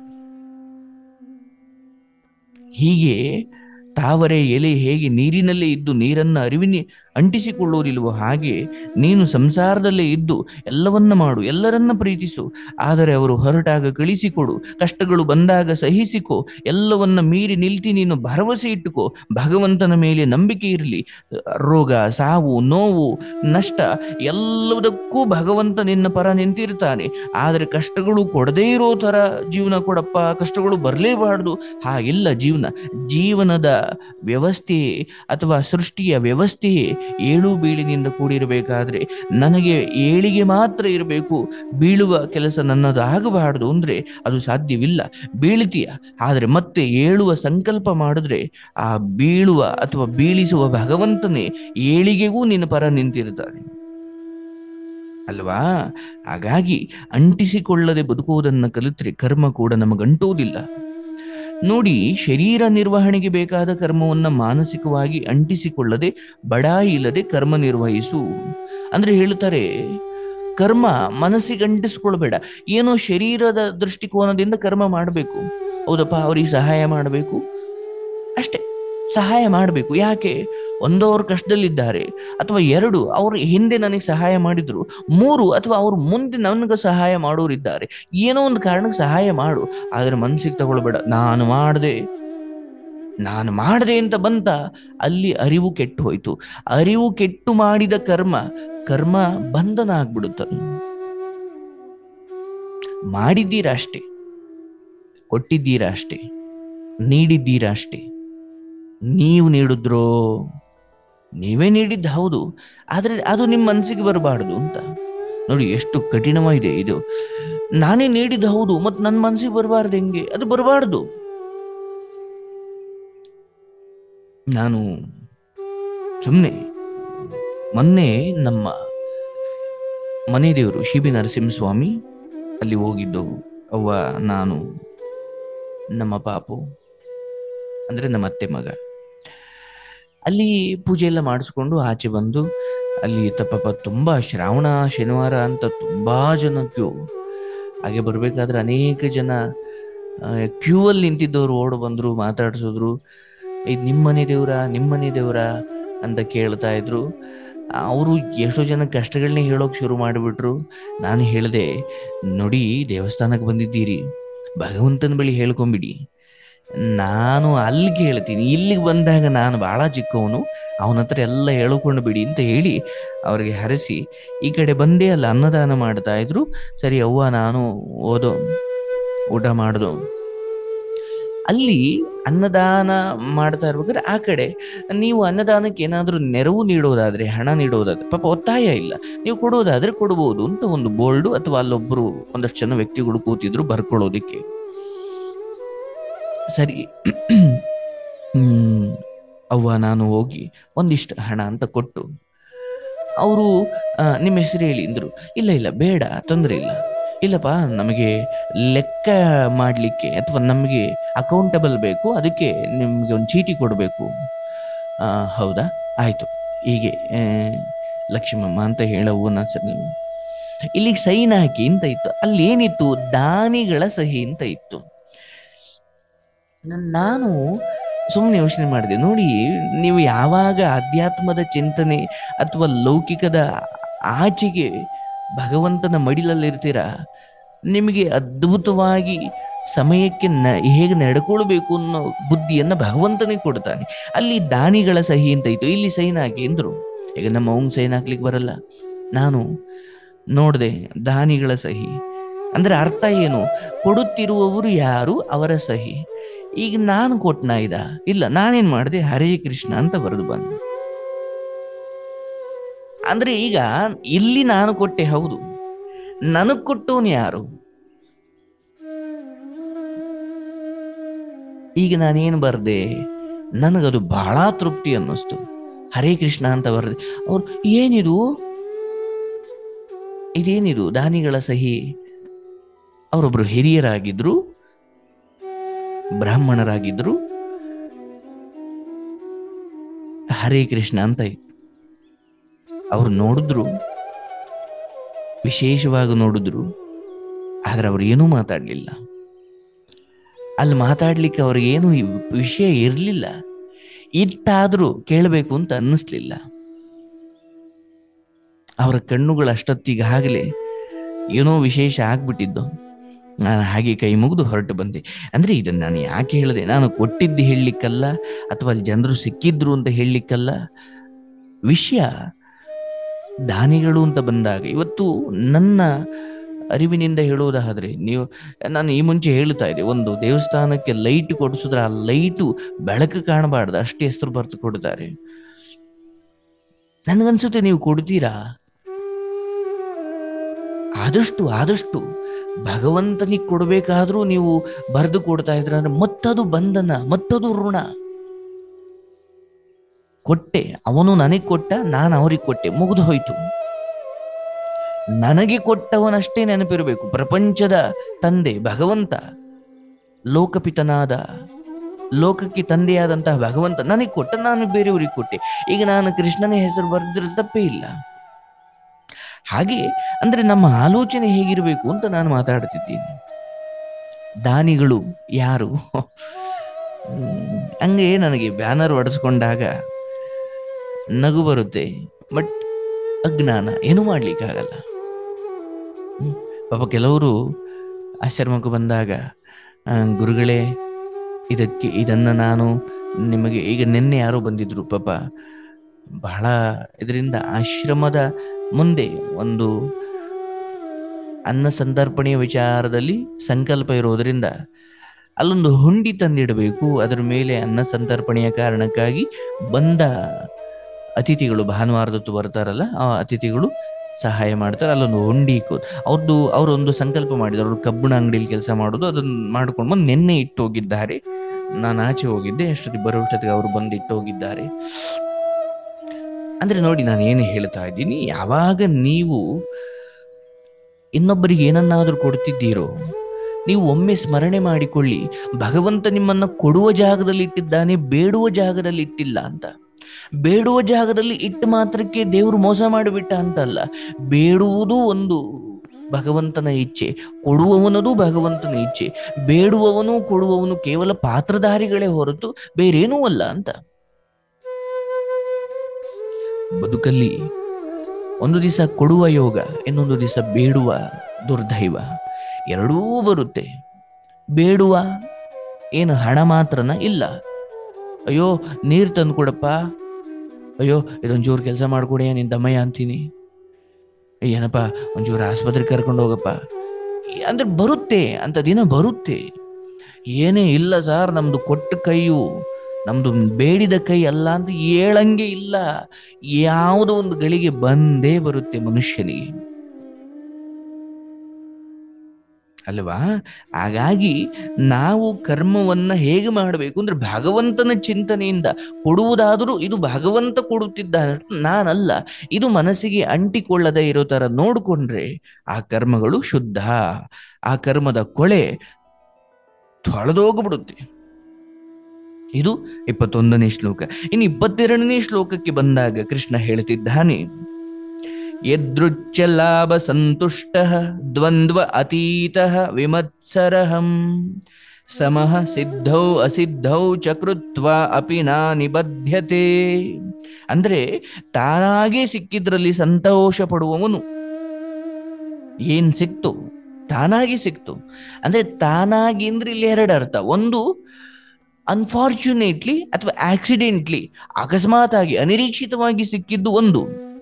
S1: ಹೀಗೆ ತಾವರೆ ಎಲೆ ಹೇಗೆ ನೀರಿನಲ್ಲೇ ಇದ್ದು ನೀರನ್ನ ಅರಿವಿನಿ ಅಂಟಿಸಿಕೊಳ್ಳುವುದಿಲ್ವೋ ಹಾಗೆ ನೀನು ಸಂಸಾರದಲ್ಲೇ ಇದ್ದು ಎಲ್ಲವನ್ನ ಮಾಡು ಎಲ್ಲರನ್ನ ಪ್ರೀತಿಸು ಆದರೆ ಅವರು ಹೊರಟಾಗ ಕಳಿಸಿಕೊಡು ಕಷ್ಟಗಳು ಬಂದಾಗ ಸಹಿಸಿಕೋ ಎಲ್ಲವನ್ನ ಮೀರಿ ನಿಲ್ತಿ ನೀನು ಭರವಸೆ ಇಟ್ಟುಕೋ ಭಗವಂತನ ಮೇಲೆ ನಂಬಿಕೆ ಇರಲಿ ರೋಗ ಸಾವು ನೋವು ನಷ್ಟ ಎಲ್ಲದಕ್ಕೂ ಭಗವಂತ ನಿನ್ನ ಪರ ನಿಂತಿರ್ತಾನೆ ಆದರೆ ಕಷ್ಟಗಳು ಕೊಡದೇ ಇರೋ ತರ ಜೀವನ ಕೊಡಪ್ಪ ಕಷ್ಟಗಳು ಬರಲೇಬಾರ್ದು ಹಾಗಿಲ್ಲ ಜೀವನ ಜೀವನದ ವ್ಯವಸ್ಥೆಯೇ ಅಥವಾ ಸೃಷ್ಟಿಯ ವ್ಯವಸ್ಥೆಯೇ ಏಳು ಬೀಳಿನಿಂದ ಕೂಡಿರಬೇಕಾದ್ರೆ ನನಗೆ ಏಳಿಗೆ ಮಾತ್ರ ಇರಬೇಕು ಬೀಳುವ ಕೆಲಸ ನನ್ನದು ಆಗಬಾರದು ಅಂದ್ರೆ ಅದು ಸಾಧ್ಯವಿಲ್ಲ ಬೀಳ್ತೀಯ ಆದರೆ ಮತ್ತೆ ಏಳುವ ಸಂಕಲ್ಪ ಮಾಡಿದ್ರೆ ಆ ಬೀಳುವ ಅಥವಾ ಬೀಳಿಸುವ ಭಗವಂತನೇ ಏಳಿಗೆಗೂ ನಿನ್ನ ಪರ ನಿಂತಿರ್ತಾನೆ ಅಲ್ವಾ ಹಾಗಾಗಿ ಅಂಟಿಸಿಕೊಳ್ಳದೆ ಬದುಕುವುದನ್ನು ಕಲಿತ್ರೆ ಕರ್ಮ ಕೂಡ ನಮಗಂಟುವುದಿಲ್ಲ ನೋಡಿ ಶರೀರ ನಿರ್ವಹಣೆಗೆ ಬೇಕಾದ ಕರ್ಮವನ್ನ ಮಾನಸಿಕವಾಗಿ ಅಂಟಿಸಿಕೊಳ್ಳದೆ ಬಡಾಯಿ ಇಲ್ಲದೆ ಕರ್ಮ ನಿರ್ವಹಿಸು ಅಂದ್ರೆ ಹೇಳ್ತಾರೆ ಕರ್ಮ ಮನಸ್ಸಿಗೆ ಅಂಟಿಸ್ಕೊಳ್ಬೇಡ ಏನೋ ಶರೀರದ ದೃಷ್ಟಿಕೋನದಿಂದ ಕರ್ಮ ಮಾಡಬೇಕು ಹೌದಪ್ಪ ಅವ್ರಿಗೆ ಸಹಾಯ ಮಾಡಬೇಕು ಅಷ್ಟೇ ಸಹಾಯ ಮಾಡಬೇಕು ಯಾಕೆ ಒಂದು ಅವ್ರ ಕಷ್ಟದಲ್ಲಿದ್ದಾರೆ ಅಥವಾ ಎರಡು ಅವರು ಹಿಂದೆ ನನಗೆ ಸಹಾಯ ಮಾಡಿದ್ರು ಮೂರು ಅಥವಾ ಅವ್ರು ಮುಂದೆ ನನಗೆ ಸಹಾಯ ಮಾಡೋರಿದ್ದಾರೆ ಏನೋ ಒಂದು ಕಾರಣಕ್ಕೆ ಸಹಾಯ ಮಾಡು ಆದರೆ ಮನಸ್ಸಿಗೆ ತಗೊಳ್ಬೇಡ ನಾನು ಮಾಡಿದೆ ನಾನು ಮಾಡಿದೆ ಅಂತ ಬಂತ ಅಲ್ಲಿ ಅರಿವು ಕೆಟ್ಟು ಹೋಯ್ತು ಅರಿವು ಕೆಟ್ಟು ಮಾಡಿದ ಕರ್ಮ ಕರ್ಮ ಬಂಧನ ಆಗ್ಬಿಡುತ್ತದೆ ಮಾಡಿದ್ದೀರಾ ಅಷ್ಟೇ ಕೊಟ್ಟಿದ್ದೀರಾ ಅಷ್ಟೇ ನೀಡಿದ್ದೀರಾ ಅಷ್ಟೇ ನೀವು ನೀಡಿದ್ರೋ ನೀವೇ ನೀಡಿದ್ದು ಹೌದು ಆದರೆ ಅದು ನಿಮ್ಮ ಮನಸ್ಸಿಗೆ ಬರಬಾರ್ದು ಅಂತ ನೋಡಿ ಎಷ್ಟು ಕಠಿಣವಾಗಿದೆ ಇದು ನಾನೇ ನೀಡಿದ್ದು ಹೌದು ಮತ್ತು ನನ್ನ ಮನಸ್ಸಿಗೆ ಬರಬಾರ್ದು ಹೆಂಗೆ ಅದು ಬರಬಾರ್ದು ನಾನು ಸುಮ್ಮನೆ ಮೊನ್ನೆ ನಮ್ಮ ಮನೆ ದೇವರು ಶಿಬಿ ನರಸಿಂಹಸ್ವಾಮಿ ಅಲ್ಲಿ ಹೋಗಿದ್ದು ಅವ್ವ ನಾನು ನಮ್ಮ ಪಾಪು ಅಂದರೆ ನಮ್ಮ ಅತ್ತೆ ಮಗ ಅಲ್ಲಿ ಪೂಜೆ ಎಲ್ಲ ಮಾಡಿಸ್ಕೊಂಡು ಆಚೆ ಬಂದು ಅಲ್ಲಿ ತಪ್ಪಪ್ಪ ತುಂಬ ಶ್ರಾವಣ ಶನಿವಾರ ಅಂತ ತುಂಬ ಜನ ಕ್ಯೂ ಹಾಗೆ ಬರಬೇಕಾದ್ರೆ ಅನೇಕ ಜನ ಕ್ಯೂ ಅಲ್ಲಿ ನಿಂತಿದ್ದವರು ಓಡ್ ಬಂದರು ಮಾತಾಡ್ಸಿದ್ರು ಇದು ನಿಮ್ಮ ಮನೆ ದೇವ್ರ ನಿಮ್ಮ ಮನೆ ದೇವ್ರ ಅಂತ ಕೇಳ್ತಾ ಇದ್ರು ಅವರು ಎಷ್ಟೋ ಜನ ಕಷ್ಟಗಳನ್ನೇ ಹೇಳೋಕೆ ಶುರು ಮಾಡಿಬಿಟ್ರು ನಾನು ಹೇಳಿದೆ ನೋಡಿ ದೇವಸ್ಥಾನಕ್ಕೆ ಬಂದಿದ್ದೀರಿ ಭಗವಂತನ ಬಳಿ ಹೇಳ್ಕೊಂಬಿಡಿ ನಾನು ಅಲ್ಲಿಗೆ ಹೇಳ್ತೀನಿ ಇಲ್ಲಿಗೆ ಬಂದಾಗ ನಾನು ಭಾಳ ಚಿಕ್ಕವನು ಅವನ ಹತ್ರ ಎಲ್ಲ ಹೇಳ್ಕೊಂಡು ಬಿಡಿ ಅಂತ ಹೇಳಿ ಅವ್ರಿಗೆ ಹರಸಿ ಈ ಕಡೆ ಬಂದೇ ಅಲ್ಲ ಅನ್ನದಾನ ಮಾಡ್ತಾ ಇದ್ರು ಸರಿ ಅವ್ವ ನಾನು ಓದೋ ಊಟ ಮಾಡ್ದು ಅಲ್ಲಿ ಅನ್ನದಾನ ಮಾಡ್ತಾ ಇರ್ಬೇಕಾದ್ರೆ ಆ ಕಡೆ ನೀವು ಅನ್ನದಾನಕ್ಕೆ ಏನಾದರೂ ನೆರವು ನೀಡೋದಾದ್ರೆ ಹಣ ನೀಡೋದಾದ್ರೆ ಪಾಪ ಒತ್ತಾಯ ಇಲ್ಲ ನೀವು ಕೊಡೋದಾದ್ರೆ ಕೊಡ್ಬೋದು ಅಂತ ಒಂದು ಬೋರ್ಡು ಅಥವಾ ಅಲ್ಲೊಬ್ಬರು ಒಂದಷ್ಟು ಜನ ವ್ಯಕ್ತಿಗಳು ಕೂತಿದ್ರು ಬರ್ಕೊಳ್ಳೋದಿಕ್ಕೆ ಸರಿ ಹ್ಮ್ ಅವ್ವ ನಾನು ಹೋಗಿ ಒಂದಿಷ್ಟು ಹಣ ಅಂತ ಕೊಟ್ಟು ಅವರು ನಿಮ್ಮ ಹೆಸರು ಹೇಳಿ ಅಂದರು ಇಲ್ಲ ಇಲ್ಲ ಬೇಡ ತೊಂದರೆ ಇಲ್ಲ ಇಲ್ಲಪ್ಪ ನಮಗೆ ಲೆಕ್ಕ ಮಾಡಲಿಕ್ಕೆ ಅಥವಾ ನಮಗೆ ಅಕೌಂಟಬಲ್ ಬೇಕು ಅದಕ್ಕೆ ನಿಮಗೆ ಒಂದು ಚೀಟಿ ಕೊಡಬೇಕು ಹೌದಾ ಆಯಿತು ಹೀಗೆ ಆ, ಲಕ್ಷ್ಮಮ್ಮ ಅಂತ ಹೇಳವು ನಾನು ಇಲ್ಲಿಗೆ ಸೈನ್ ಹಾಕಿ ಅಂತ ಇತ್ತು ಅಲ್ಲಿ ಏನಿತ್ತು ದಾನಿಗಳ ಸಹಿ ಅಂತ ಇತ್ತು ನನ್- ನಾನು ಸುಮ್ಮನೆ ಯೋಚನೆ ಮಾಡಿದೆ ನೋಡಿ ನೀವು ಯಾವಾಗ ಅಧ್ಯಾತ್ಮದ ಚಿಂತನೆ ಅಥವಾ ಲೌಕಿಕದ ಆಚೆಗೆ ಭಗವಂತನ ಮಡಿಲಲ್ಲಿರ್ತೀರಾ ನಿಮಗೆ ಅದ್ಭುತವಾಗಿ ಸಮಯಕ್ಕೆ ನ ಹೇಗೆ ನಡ್ಕೊಳ್ಬೇಕು ಅನ್ನೋ ಬುದ್ಧಿಯನ್ನು ಭಗವಂತನೇ ಕೊಡ್ತಾನೆ ಅಲ್ಲಿ ದಾನಿಗಳ ಸಹಿ ಅಂತ ಇತ್ತು ಇಲ್ಲಿ ಸೈನ್ ಹಾಕಿ ಅಂದ್ರು ಈಗ ನಮ್ಮ ಅವಂಗ್ ಸೈನ್ ಹಾಕ್ಲಿಕ್ಕೆ ಬರಲ್ಲ ನಾನು ನೋಡಿದೆ ದಾನಿಗಳ ಸಹಿ ಅಂದ್ರೆ ಅರ್ಥ ಏನು ಕೊಡುತ್ತಿರುವವರು ಯಾರು ಅವರ ಸಹಿ ಈಗ ನಾನು ಕೊಟ್ನ ಇದ ಇಲ್ಲ ನಾನೇನ್ ಮಾಡಿದೆ ಹರೇ ಕೃಷ್ಣ ಅಂತ ಬರೆದು ಬಂದೆ ಅಂದ್ರೆ ಈಗ ಇಲ್ಲಿ ನಾನು ಕೊಟ್ಟೆ ಹೌದು ನನಗ್ ಕೊಟ್ಟವನು ಯಾರು ಈಗ ನಾನೇನು ಬರ್ದೆ ನನಗದು ಬಹಳ ತೃಪ್ತಿ ಅನ್ನಿಸ್ತು ಹರೇ ಕೃಷ್ಣ ಅಂತ ಬರ್ದೆ ಅವ್ರು ಏನಿದು ಇದೇನಿದು ದಾನಿಗಳ ಸಹಿ ಅವರೊಬ್ರು ಹಿರಿಯರಾಗಿದ್ರು ಬ್ರಾಹ್ಮಣರಾಗಿದ್ರು ಹರೇ ಕೃಷ್ಣ ಅಂತ ಇತ್ತು ಅವ್ರು ನೋಡಿದ್ರು ವಿಶೇಷವಾಗಿ ನೋಡಿದ್ರು ಆದ್ರೆ ಅವ್ರು ಏನೂ ಮಾತಾಡ್ಲಿಲ್ಲ ಅಲ್ಲಿ ಮಾತಾಡ್ಲಿಕ್ಕೆ ಅವ್ರಿಗೇನು ಈ ವಿಷಯ ಇರಲಿಲ್ಲ ಇತ್ತಾದ್ರೂ ಕೇಳಬೇಕು ಅಂತ ಅನ್ನಿಸ್ಲಿಲ್ಲ ಅವರ ಕಣ್ಣುಗಳು ಅಷ್ಟೊತ್ತಿಗಾಗಲೇ ಏನೋ ವಿಶೇಷ ಆಗ್ಬಿಟ್ಟಿದ್ದು ನಾನು ಹಾಗೆ ಕೈ ಮುಗಿದು ಹೊರಟು ಬಂದೆ ಅಂದ್ರೆ ಇದನ್ನ ನಾನು ಯಾಕೆ ಹೇಳಿದೆ ನಾನು ಕೊಟ್ಟಿದ್ದು ಹೇಳಲಿಕ್ಕಲ್ಲ ಅಥವಾ ಅಲ್ಲಿ ಜನರು ಸಿಕ್ಕಿದ್ರು ಅಂತ ಹೇಳಲಿಕ್ಕಲ್ಲ ವಿಷಯ ದಾನಿಗಳು ಅಂತ ಬಂದಾಗ ಇವತ್ತು ನನ್ನ ಅರಿವಿನಿಂದ ಹೇಳುವುದಾದ್ರೆ ನೀವು ನಾನು ಈ ಮುಂಚೆ ಹೇಳ್ತಾ ಇದ್ದೆ ಒಂದು ದೇವಸ್ಥಾನಕ್ಕೆ ಲೈಟ್ ಕೊಡಿಸಿದ್ರೆ ಆ ಲೈಟು ಬೆಳಕು ಕಾಣಬಾರ್ದು ಅಷ್ಟೇ ಹೆಸರು ಬರ್ತು ಕೊಡ್ತಾರೆ ನನಗನ್ಸುತ್ತೆ ನೀವು ಕೊಡ್ತೀರಾ ಆದಷ್ಟು ಆದಷ್ಟು ಭಗವಂತನಿಗೆ ಕೊಡಬೇಕಾದ್ರೂ ನೀವು ಬರೆದು ಕೊಡ್ತಾ ಇದ್ರ ಅಂದ್ರೆ ಮತ್ತದು ಬಂಧನ ಮತ್ತದು ಋಣ ಕೊಟ್ಟೆ ಅವನು ನನಗೆ ಕೊಟ್ಟ ನಾನು ಅವ್ರಿಗೆ ಕೊಟ್ಟೆ ಮುಗಿದು ಹೋಯ್ತು ನನಗೆ ಕೊಟ್ಟವನಷ್ಟೇ ನೆನಪಿರಬೇಕು ಪ್ರಪಂಚದ ತಂದೆ ಭಗವಂತ ಲೋಕಪಿತನಾದ ಲೋಕಕ್ಕೆ ತಂದೆಯಾದಂತಹ ಭಗವಂತ ನನಗೆ ಕೊಟ್ಟ ನಾನು ಬೇರೆಯವರಿಗೆ ಕೊಟ್ಟೆ ಈಗ ನಾನು ಕೃಷ್ಣನ ಹೆಸರು ಬರೆದ್ರೆ ತಪ್ಪೇ ಇಲ್ಲ ಹಾಗೆ ಅಂದ್ರೆ ನಮ್ಮ ಆಲೋಚನೆ ಹೇಗಿರಬೇಕು ಅಂತ ನಾನು ಮಾತಾಡ್ತಿದ್ದೀನಿ ದಾನಿಗಳು ಯಾರು ಹ್ಮ್, ಹಂಗೆ ನನಗೆ ಬ್ಯಾನರ್ ಹೊಡೆಸ್ಕೊಂಡಾಗ ನಗು ಬರುತ್ತೆ ಬಟ್ ಅಜ್ಞಾನ ಏನು ಮಾಡ್ಲಿಕ್ಕಾಗಲ್ಲ ಹ್ಮ್. ಪಾಪ ಕೆಲವರು ಆಶ್ರಮಕ್ಕೆ ಬಂದಾಗ ಆ, ಗುರುಗಳೇ ಇದಕ್ಕೆ ಇದನ್ನ ನಾನು ನಿಮಗೆ ಈಗ ನಿನ್ನೆ ಯಾರೋ ಬಂದಿದ್ರು ಪಾಪ ಬಹಳ ಇದರಿಂದ ಆಶ್ರಮದ ಮುಂದೆ ಒಂದು ಅನ್ನ ಸಂತರ್ಪಣೆಯ ವಿಚಾರದಲ್ಲಿ ಸಂಕಲ್ಪ ಇರೋದರಿಂದ ಅಲ್ಲೊಂದು ಹುಂಡಿ ತಂದಿಡಬೇಕು ಅದರ ಮೇಲೆ ಅನ್ನ ಸಂತರ್ಪಣೆಯ ಕಾರಣಕ್ಕಾಗಿ ಬಂದ ಅತಿಥಿಗಳು ಭಾನುವಾರದತ್ತು ಬರ್ತಾರಲ್ಲ ಆ ಅತಿಥಿಗಳು ಸಹಾಯ ಮಾಡ್ತಾರೆ ಅಲ್ಲೊಂದು ಹುಂಡಿ ಇಕ್ಕು ಅವ್ರದ್ದು ಅವರೊಂದು ಸಂಕಲ್ಪ ಮಾಡಿದ್ರು ಅವ್ರು ಕಬ್ಬಣ ಅಂಗಡಿಯಲ್ಲಿ ಕೆಲಸ ಮಾಡೋದು ಅದನ್ನ ಮಾಡ್ಕೊಂಡು ಬಂದು ನಿನ್ನೆ ಇಟ್ಟು ಹೋಗಿದ್ದಾರೆ ನಾನು ಆಚೆ ಹೋಗಿದ್ದೆ ಅಷ್ಟೊತ್ತಿಗೆ ಬರೋಷ್ಟೊತ್ತಿಗೆ ಅವರು ಬಂದು ಇಟ್ಟು ಹೋಗಿದ್ದಾರೆ ಅಂದ್ರೆ ನೋಡಿ ನಾನು ಏನು ಹೇಳ್ತಾ ಇದ್ದೀನಿ ಯಾವಾಗ ನೀವು ಇನ್ನೊಬ್ಬರಿಗೆ ಏನನ್ನಾದರೂ ಕೊಡ್ತಿದ್ದೀರೋ ನೀವು ಒಮ್ಮೆ ಸ್ಮರಣೆ ಮಾಡಿಕೊಳ್ಳಿ ಭಗವಂತ ನಿಮ್ಮನ್ನ ಕೊಡುವ ಜಾಗದಲ್ಲಿ ಇಟ್ಟಿದ್ದಾನೆ ಬೇಡುವ ಜಾಗದಲ್ಲಿ ಇಟ್ಟಿಲ್ಲ ಅಂತ ಬೇಡುವ ಜಾಗದಲ್ಲಿ ಇಟ್ಟು ಮಾತ್ರಕ್ಕೆ ದೇವರು ಮೋಸ ಮಾಡಿಬಿಟ್ಟ ಅಂತಲ್ಲ ಬೇಡುವುದು ಒಂದು ಭಗವಂತನ ಇಚ್ಛೆ ಕೊಡುವವನದು ಭಗವಂತನ ಇಚ್ಛೆ ಬೇಡುವವನು ಕೊಡುವವನು ಕೇವಲ ಪಾತ್ರಧಾರಿಗಳೇ ಹೊರತು ಬೇರೇನೂ ಅಲ್ಲ ಅಂತ ಬದುಕಲ್ಲಿ ಒಂದು ದಿವಸ ಕೊಡುವ ಯೋಗ ಇನ್ನೊಂದು ದಿವಸ ಬೇಡುವ ದುರ್ದೈವ ಎರಡೂ ಬರುತ್ತೆ ಬೇಡುವ ಏನು ಹಣ ಮಾತ್ರನ ಇಲ್ಲ ಅಯ್ಯೋ ನೀರು ತಂದು ಕೊಡಪ್ಪ ಅಯ್ಯೋ ಇದೊಂಚೂರು ಕೆಲಸ ಮಾಡ್ಕೊಡಿ ನಿನ್ ದಮ್ಮಯ್ಯ ಅಂತೀನಿ ಏನಪ್ಪ ಒಂಚೂರು ಆಸ್ಪತ್ರೆಗೆ ಕರ್ಕೊಂಡು ಹೋಗಪ್ಪ ಅಂದ್ರೆ ಬರುತ್ತೆ ಅಂತ ದಿನ ಬರುತ್ತೆ ಏನೇ ಇಲ್ಲ ಸರ್ ನಮ್ದು ಕೊಟ್ಟ ಕೈಯು ನಮ್ದು ಬೇಡಿದ ಕೈ ಅಲ್ಲ ಅಂತ ಹೇಳಂಗೆ ಇಲ್ಲ ಯಾವುದೋ ಒಂದು ಗಳಿಗೆ ಬಂದೇ ಬರುತ್ತೆ ಮನುಷ್ಯನಿಗೆ ಅಲ್ವಾ ಹಾಗಾಗಿ ನಾವು ಕರ್ಮವನ್ನ ಹೇಗೆ ಮಾಡಬೇಕು ಅಂದ್ರೆ ಭಗವಂತನ ಚಿಂತನೆಯಿಂದ ಕೊಡುವುದಾದರೂ ಇದು ಭಗವಂತ ಕೊಡುತ್ತಿದ್ದಾನೆ ನಾನಲ್ಲ ಇದು ಮನಸ್ಸಿಗೆ ಅಂಟಿಕೊಳ್ಳದೆ ಇರೋ ತರ ನೋಡಿಕೊಂಡ್ರೆ ಆ ಕರ್ಮಗಳು ಶುದ್ಧ ಆ ಕರ್ಮದ ಕೊಳೆ ತೊಳೆದೋಗ್ಬಿಡುತ್ತೆ ಇದು ಇಪ್ಪತ್ತೊಂದನೇ ಶ್ಲೋಕ ಇನ್ನು ಇಪ್ಪತ್ತೆರಡನೇ ಶ್ಲೋಕಕ್ಕೆ ಬಂದಾಗ ಕೃಷ್ಣ ಹೇಳ್ತಿದ್ದಾನೆ ಯದೃಚ್ಛ ಲಾಭ ಸಂತುಷ್ಟ ದ್ವಂದ್ವ ಅತೀತ ವಿಮತ್ಸರಹಂ ಸಮಃ ಸಿದ್ಧೌ ಅಸಿದ್ಧೌ ಚಕೃತ್ವ ಅಪಿ ನಾ ನಿಬದ್ಧತೆ ಅಂದ್ರೆ ತಾನಾಗೆ ಸಿಕ್ಕಿದ್ರಲ್ಲಿ ಸಂತೋಷ ಪಡುವವನು ಏನ್ ಸಿಕ್ತು ತಾನಾಗಿ ಸಿಕ್ತು ಅಂದ್ರೆ ತಾನಾಗಿ ಅಂದ್ರೆ ಇಲ್ಲಿ ಎರಡು ಅರ್ಥ ಒಂದು ಅನ್ಫಾರ್ಚುನೇಟ್ಲಿ ಅಥವಾ ಆಕ್ಸಿಡೆಂಟ್ಲಿ ಅಕಸ್ಮಾತ್ ಆಗಿ ಅನಿರೀಕ್ಷಿತವಾಗಿ ಸಿಕ್ಕಿದ್ದು ಒಂದು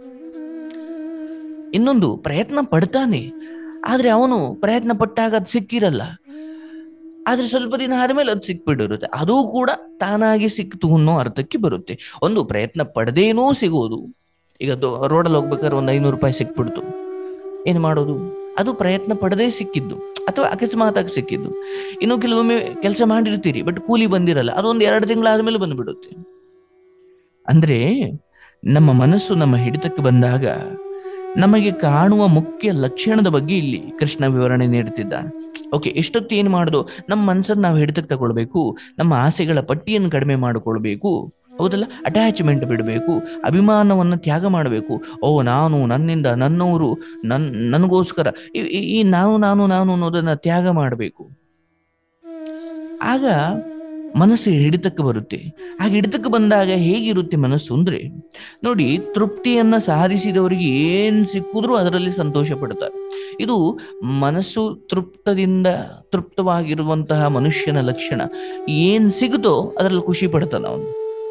S1: ಇನ್ನೊಂದು ಪ್ರಯತ್ನ ಪಡ್ತಾನೆ ಆದ್ರೆ ಅವನು ಪ್ರಯತ್ನ ಪಟ್ಟಾಗ ಅದು ಸಿಕ್ಕಿರಲ್ಲ ಆದ್ರೆ ಸ್ವಲ್ಪ ದಿನ ಆದ್ಮೇಲೆ ಅದು ಸಿಕ್ಬಿಟ್ಟಿರುತ್ತೆ ಅದು ಕೂಡ ತಾನಾಗಿ ಸಿಕ್ತು ಅನ್ನೋ ಅರ್ಥಕ್ಕೆ ಬರುತ್ತೆ ಒಂದು ಪ್ರಯತ್ನ ಪಡೆದೇನೂ ಸಿಗೋದು ಈಗ ರೋಡಲ್ಲಿ ಹೋಗ್ಬೇಕಾದ್ರೆ ಒಂದು ಐನೂರು ರೂಪಾಯಿ ಸಿಕ್ಬಿಡ್ತು ಏನು ಮಾಡೋದು ಅದು ಪ್ರಯತ್ನ ಪಡದೇ ಸಿಕ್ಕಿದ್ದು ಅಥವಾ ಅಕಸ್ಮಾತಾಗಿ ಸಿಕ್ಕಿದ್ದು ಇನ್ನು ಕೆಲವೊಮ್ಮೆ ಕೆಲಸ ಮಾಡಿರ್ತೀರಿ ಬಟ್ ಕೂಲಿ ಬಂದಿರಲ್ಲ ಅದೊಂದು ಎರಡು ತಿಂಗಳಾದ್ಮೇಲೆ ಬಂದ್ಬಿಡುತ್ತೆ ಅಂದ್ರೆ ನಮ್ಮ ಮನಸ್ಸು ನಮ್ಮ ಹಿಡಿತಕ್ಕೆ ಬಂದಾಗ ನಮಗೆ ಕಾಣುವ ಮುಖ್ಯ ಲಕ್ಷಣದ ಬಗ್ಗೆ ಇಲ್ಲಿ ಕೃಷ್ಣ ವಿವರಣೆ ನೀಡುತ್ತಿದ್ದಾನೆ ಓಕೆ ಎಷ್ಟೊತ್ತು ಏನು ಮಾಡೋದು ನಮ್ಮ ಮನಸ್ಸನ್ನು ನಾವು ಹಿಡಿತಕ್ಕೆ ತಗೊಳ್ಬೇಕು ನಮ್ಮ ಆಸೆಗಳ ಪಟ್ಟಿಯನ್ನು ಕಡಿಮೆ ಮಾಡಿಕೊಳ್ಬೇಕು ಹೌದಲ್ಲ ಅಟ್ಯಾಚ್ಮೆಂಟ್ ಬಿಡಬೇಕು ಅಭಿಮಾನವನ್ನು ತ್ಯಾಗ ಮಾಡಬೇಕು ಓ ನಾನು ನನ್ನಿಂದ ನನ್ನವರು ನನ್ ನನಗೋಸ್ಕರ ಈ- ಈ- ಈ ನಾನು ನಾನು ನಾನು ಅನ್ನೋದನ್ನ ತ್ಯಾಗ ಮಾಡಬೇಕು ಆಗ ಮನಸ್ಸು ಹಿಡಿತಕ್ಕೆ ಬರುತ್ತೆ ಆಗ ಹಿಡಿತಕ್ಕೆ ಬಂದಾಗ ಹೇಗಿರುತ್ತೆ ಮನಸ್ಸು ಅಂದ್ರೆ ನೋಡಿ ತೃಪ್ತಿಯನ್ನ ಸಾಧಿಸಿದವರಿಗೆ ಏನ್ ಸಿಕ್ಕಿದ್ರೂ ಅದರಲ್ಲಿ ಸಂತೋಷ ಪಡ್ತಾರೆ ಇದು ಮನಸ್ಸು ತೃಪ್ತದಿಂದ ತೃಪ್ತವಾಗಿರುವಂತಹ ಮನುಷ್ಯನ ಲಕ್ಷಣ ಏನ್ ಸಿಗುತ್ತೋ ಅದರಲ್ಲಿ ಖುಷಿ ಪಡ್ತಾನ ಅವನು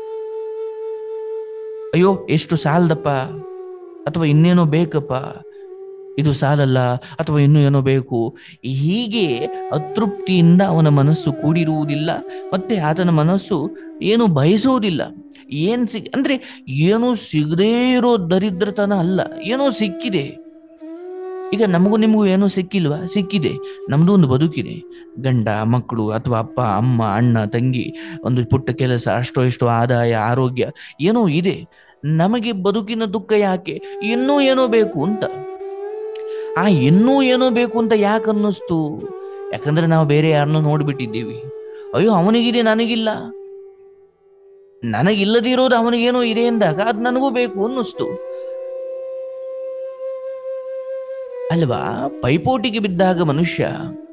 S1: ಅಯ್ಯೋ ಎಷ್ಟು ಸಾಲದಪ್ಪ ಅಥವಾ ಇನ್ನೇನೋ ಬೇಕಪ್ಪ ಇದು ಸಾಲಲ್ಲ ಅಥವಾ ಇನ್ನೂ ಏನೋ ಬೇಕು ಹೀಗೆ ಅತೃಪ್ತಿಯಿಂದ ಅವನ ಮನಸ್ಸು ಕೂಡಿರುವುದಿಲ್ಲ ಮತ್ತೆ ಆತನ ಮನಸ್ಸು ಏನು ಬಯಸುವುದಿಲ್ಲ ಏನ್ ಸಿಗ್ ಅಂದ್ರೆ ಏನೂ ಸಿಗದೇ ಇರೋ ದರಿದ್ರತನ ಅಲ್ಲ ಏನೋ ಸಿಕ್ಕಿದೆ ಈಗ ನಮಗೂ ನಿಮಗೂ ಏನೋ ಸಿಕ್ಕಿಲ್ವಾ ಸಿಕ್ಕಿದೆ ನಮ್ದು ಒಂದು ಬದುಕಿದೆ ಗಂಡ ಮಕ್ಕಳು ಅಥವಾ ಅಪ್ಪ ಅಮ್ಮ ಅಣ್ಣ ತಂಗಿ ಒಂದು ಪುಟ್ಟ ಕೆಲಸ ಅಷ್ಟೋ ಇಷ್ಟೋ ಆದಾಯ ಆರೋಗ್ಯ ಏನೋ ಇದೆ ನಮಗೆ ಬದುಕಿನ ದುಃಖ ಯಾಕೆ ಇನ್ನೂ ಏನೋ ಬೇಕು ಅಂತ ಆ ಇನ್ನೂ ಏನೋ ಬೇಕು ಅಂತ ಯಾಕೆ ಅನ್ನಿಸ್ತು ಯಾಕಂದ್ರೆ ನಾವು ಬೇರೆ ಯಾರನ್ನೋ ನೋಡ್ಬಿಟ್ಟಿದ್ದೀವಿ ಅಯ್ಯೋ ಅವನಿಗಿದೆ ನನಗಿಲ್ಲ ನನಗಿಲ್ಲದೆ ಇರೋದು ಅವನಿಗೇನೋ ಇದೆ ಅಂದಾಗ ಅದು ನನಗೂ ಬೇಕು ಅನ್ನಿಸ್ತು ಅಲ್ವಾ ಪೈಪೋಟಿಗೆ ಬಿದ್ದಾಗ ಮನುಷ್ಯ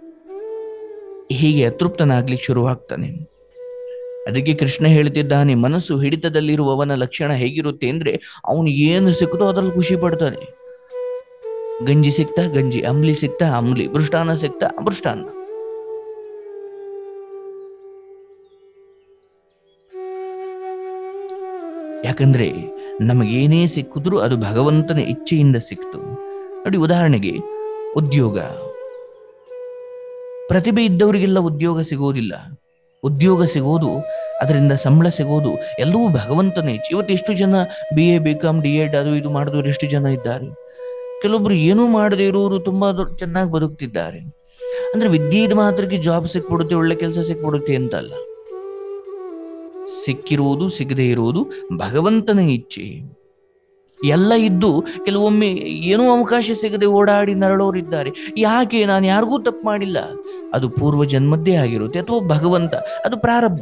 S1: ಹೀಗೆ ಅತೃಪ್ತನಾಗ್ಲಿಕ್ಕೆ ಶುರುವಾಗ್ತಾನೆ ಅದಕ್ಕೆ ಕೃಷ್ಣ ಹೇಳ್ತಿದ್ದಾನೆ ಮನಸ್ಸು ಹಿಡಿತದಲ್ಲಿರುವವನ ಲಕ್ಷಣ ಹೇಗಿರುತ್ತೆ ಅಂದ್ರೆ ಅವನು ಏನು ಸಿಕ್ಕುತ್ತೋ ಅದ್ರಲ್ಲಿ ಖುಷಿ ಪಡ್ತಾನೆ ಗಂಜಿ ಸಿಕ್ತಾ ಗಂಜಿ ಅಂಬ್ಲಿ ಸಿಕ್ತಾ ಅಂಬ್ಲಿ ಮೃಷ್ಟಾನ್ನ ಸಿಕ್ತಾ ಮೃಷ್ಟಾನ್ನ ಯಾಕಂದ್ರೆ ನಮಗೇನೇ ಸಿಕ್ಕಿದ್ರೂ ಅದು ಭಗವಂತನ ಇಚ್ಛೆಯಿಂದ ಸಿಕ್ತು ನೋಡಿ ಉದಾಹರಣೆಗೆ ಉದ್ಯೋಗ ಪ್ರತಿಭೆ ಇದ್ದವರಿಗೆಲ್ಲ ಉದ್ಯೋಗ ಸಿಗೋದಿಲ್ಲ ಉದ್ಯೋಗ ಸಿಗೋದು ಅದರಿಂದ ಸಂಬಳ ಸಿಗೋದು ಎಲ್ಲವೂ ಭಗವಂತನ ಇಚ್ಛೆ ಇವತ್ತು ಎಷ್ಟು ಜನ B A B Com D Ed ಅದು ಇದು ಮಾಡಿದವರು ಎಷ್ಟು ಜನ ಇದ್ದಾರೆ ಕೆಲವೊಬ್ರು ಏನೂ ಮಾಡದೇ ಇರೋರು ತುಂಬಾ ದೊಡ್ಡ ಚೆನ್ನಾಗಿ ಬದುಕ್ತಿದ್ದಾರೆ ಅಂದ್ರೆ ವಿದ್ಯೆದ ಮಾತ್ರಕ್ಕೆ ಜಾಬ್ ಸಿಕ್ಬಿಡುತ್ತೆ ಒಳ್ಳೆ ಕೆಲಸ ಸಿಕ್ಬಿಡುತ್ತೆ ಅಂತಲ್ಲ ಸಿಕ್ಕಿರುವುದು ಸಿಗದೇ ಇರುವುದು ಭಗವಂತನ ಇಚ್ಛೆ ಎಲ್ಲ ಇದ್ದು ಕೆಲವೊಮ್ಮೆ ಏನೂ ಅವಕಾಶ ಸಿಗದೆ ಓಡಾಡಿ ನರಳೋರಿದ್ದಾರೆ ಯಾಕೆ ನಾನು ಯಾರಿಗೂ ತಪ್ಪು ಮಾಡಿಲ್ಲ ಅದು ಪೂರ್ವ ಜನ್ಮದ್ದೇ ಆಗಿರುತ್ತೆ ಅಥವಾ ಭಗವಂತ ಅದು ಪ್ರಾರಬ್ಧ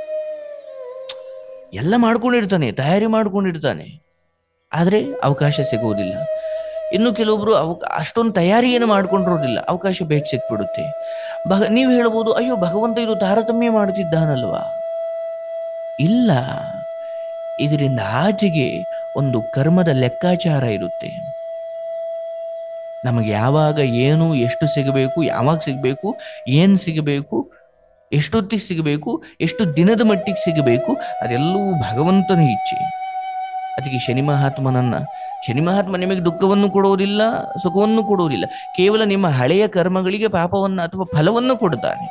S1: ಎಲ್ಲ ಮಾಡ್ಕೊಂಡಿರ್ತಾನೆ ತಯಾರಿ ಮಾಡ್ಕೊಂಡಿರ್ತಾನೆ ಆದರೆ ಅವಕಾಶ ಸಿಗೋದಿಲ್ಲ ಇನ್ನು ಕೆಲವೊಬ್ರು ಅವ ಅಷ್ಟೊಂದು ತಯಾರಿಯನ್ನು ಮಾಡ್ಕೊಂಡಿರೋದಿಲ್ಲ ಅವಕಾಶ ಬೇಗ ಸಿಕ್ಬಿಡುತ್ತೆ ಭಗ ನೀವು ಹೇಳ್ಬೋದು ಅಯ್ಯೋ ಭಗವಂತ ಇದು ತಾರತಮ್ಯ ಮಾಡ್ತಿದ್ದಾನಲ್ವಾ ಇಲ್ಲ ಇದರಿಂದ ಆಚೆಗೆ ಒಂದು ಕರ್ಮದ ಲೆಕ್ಕಾಚಾರ ಇರುತ್ತೆ ನಮಗೆ ಯಾವಾಗ ಏನು ಎಷ್ಟು ಸಿಗಬೇಕು ಯಾವಾಗ ಸಿಗಬೇಕು ಏನು ಸಿಗಬೇಕು ಎಷ್ಟೊತ್ತಿಗೆ ಸಿಗಬೇಕು ಎಷ್ಟು ದಿನದ ಮಟ್ಟಿಗೆ ಸಿಗಬೇಕು ಅದೆಲ್ಲವೂ ಭಗವಂತನ ಇಚ್ಛೆ ಅದಕ್ಕೆ ಶನಿ ಮಹಾತ್ಮನನ್ನ ಶನಿ ಮಹಾತ್ಮ ನಿಮಗೆ ದುಃಖವನ್ನು ಕೊಡುವುದಿಲ್ಲ ಸುಖವನ್ನು ಕೊಡುವುದಿಲ್ಲ ಕೇವಲ ನಿಮ್ಮ ಹಳೆಯ ಕರ್ಮಗಳಿಗೆ ಪಾಪವನ್ನು ಅಥವಾ ಫಲವನ್ನು ಕೊಡುತ್ತಾನೆ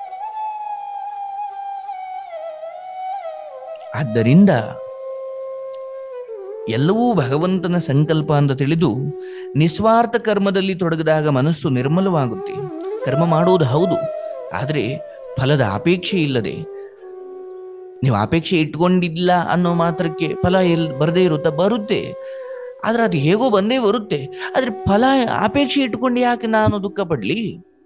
S1: ಆದ್ದರಿಂದ ಎಲ್ಲವೂ ಭಗವಂತನ ಸಂಕಲ್ಪ ಅಂತ ತಿಳಿದು ನಿಸ್ವಾರ್ಥ ಕರ್ಮದಲ್ಲಿ ತೊಡಗಿದಾಗ ಮನಸ್ಸು ನಿರ್ಮಲವಾಗುತ್ತೆ ಕರ್ಮ ಮಾಡುವುದು ಹೌದು ಆದರೆ ಫಲದ ಅಪೇಕ್ಷೆ ಇಲ್ಲದೆ ನೀವು ಅಪೇಕ್ಷೆ ಇಟ್ಕೊಂಡಿಲ್ಲ ಅನ್ನೋ ಮಾತ್ರಕ್ಕೆ ಫಲ ಎಲ್ ಬರದೇ ಇರುತ್ತಾ ಬರುತ್ತೆ ಆದ್ರೆ ಅದು ಹೇಗೋ ಬಂದೇ ಬರುತ್ತೆ ಆದ್ರೆ ಫಲ ಅಪೇಕ್ಷೆ ಇಟ್ಕೊಂಡು ಯಾಕೆ ನಾನು ದುಃಖ ಪಡ್ಲಿ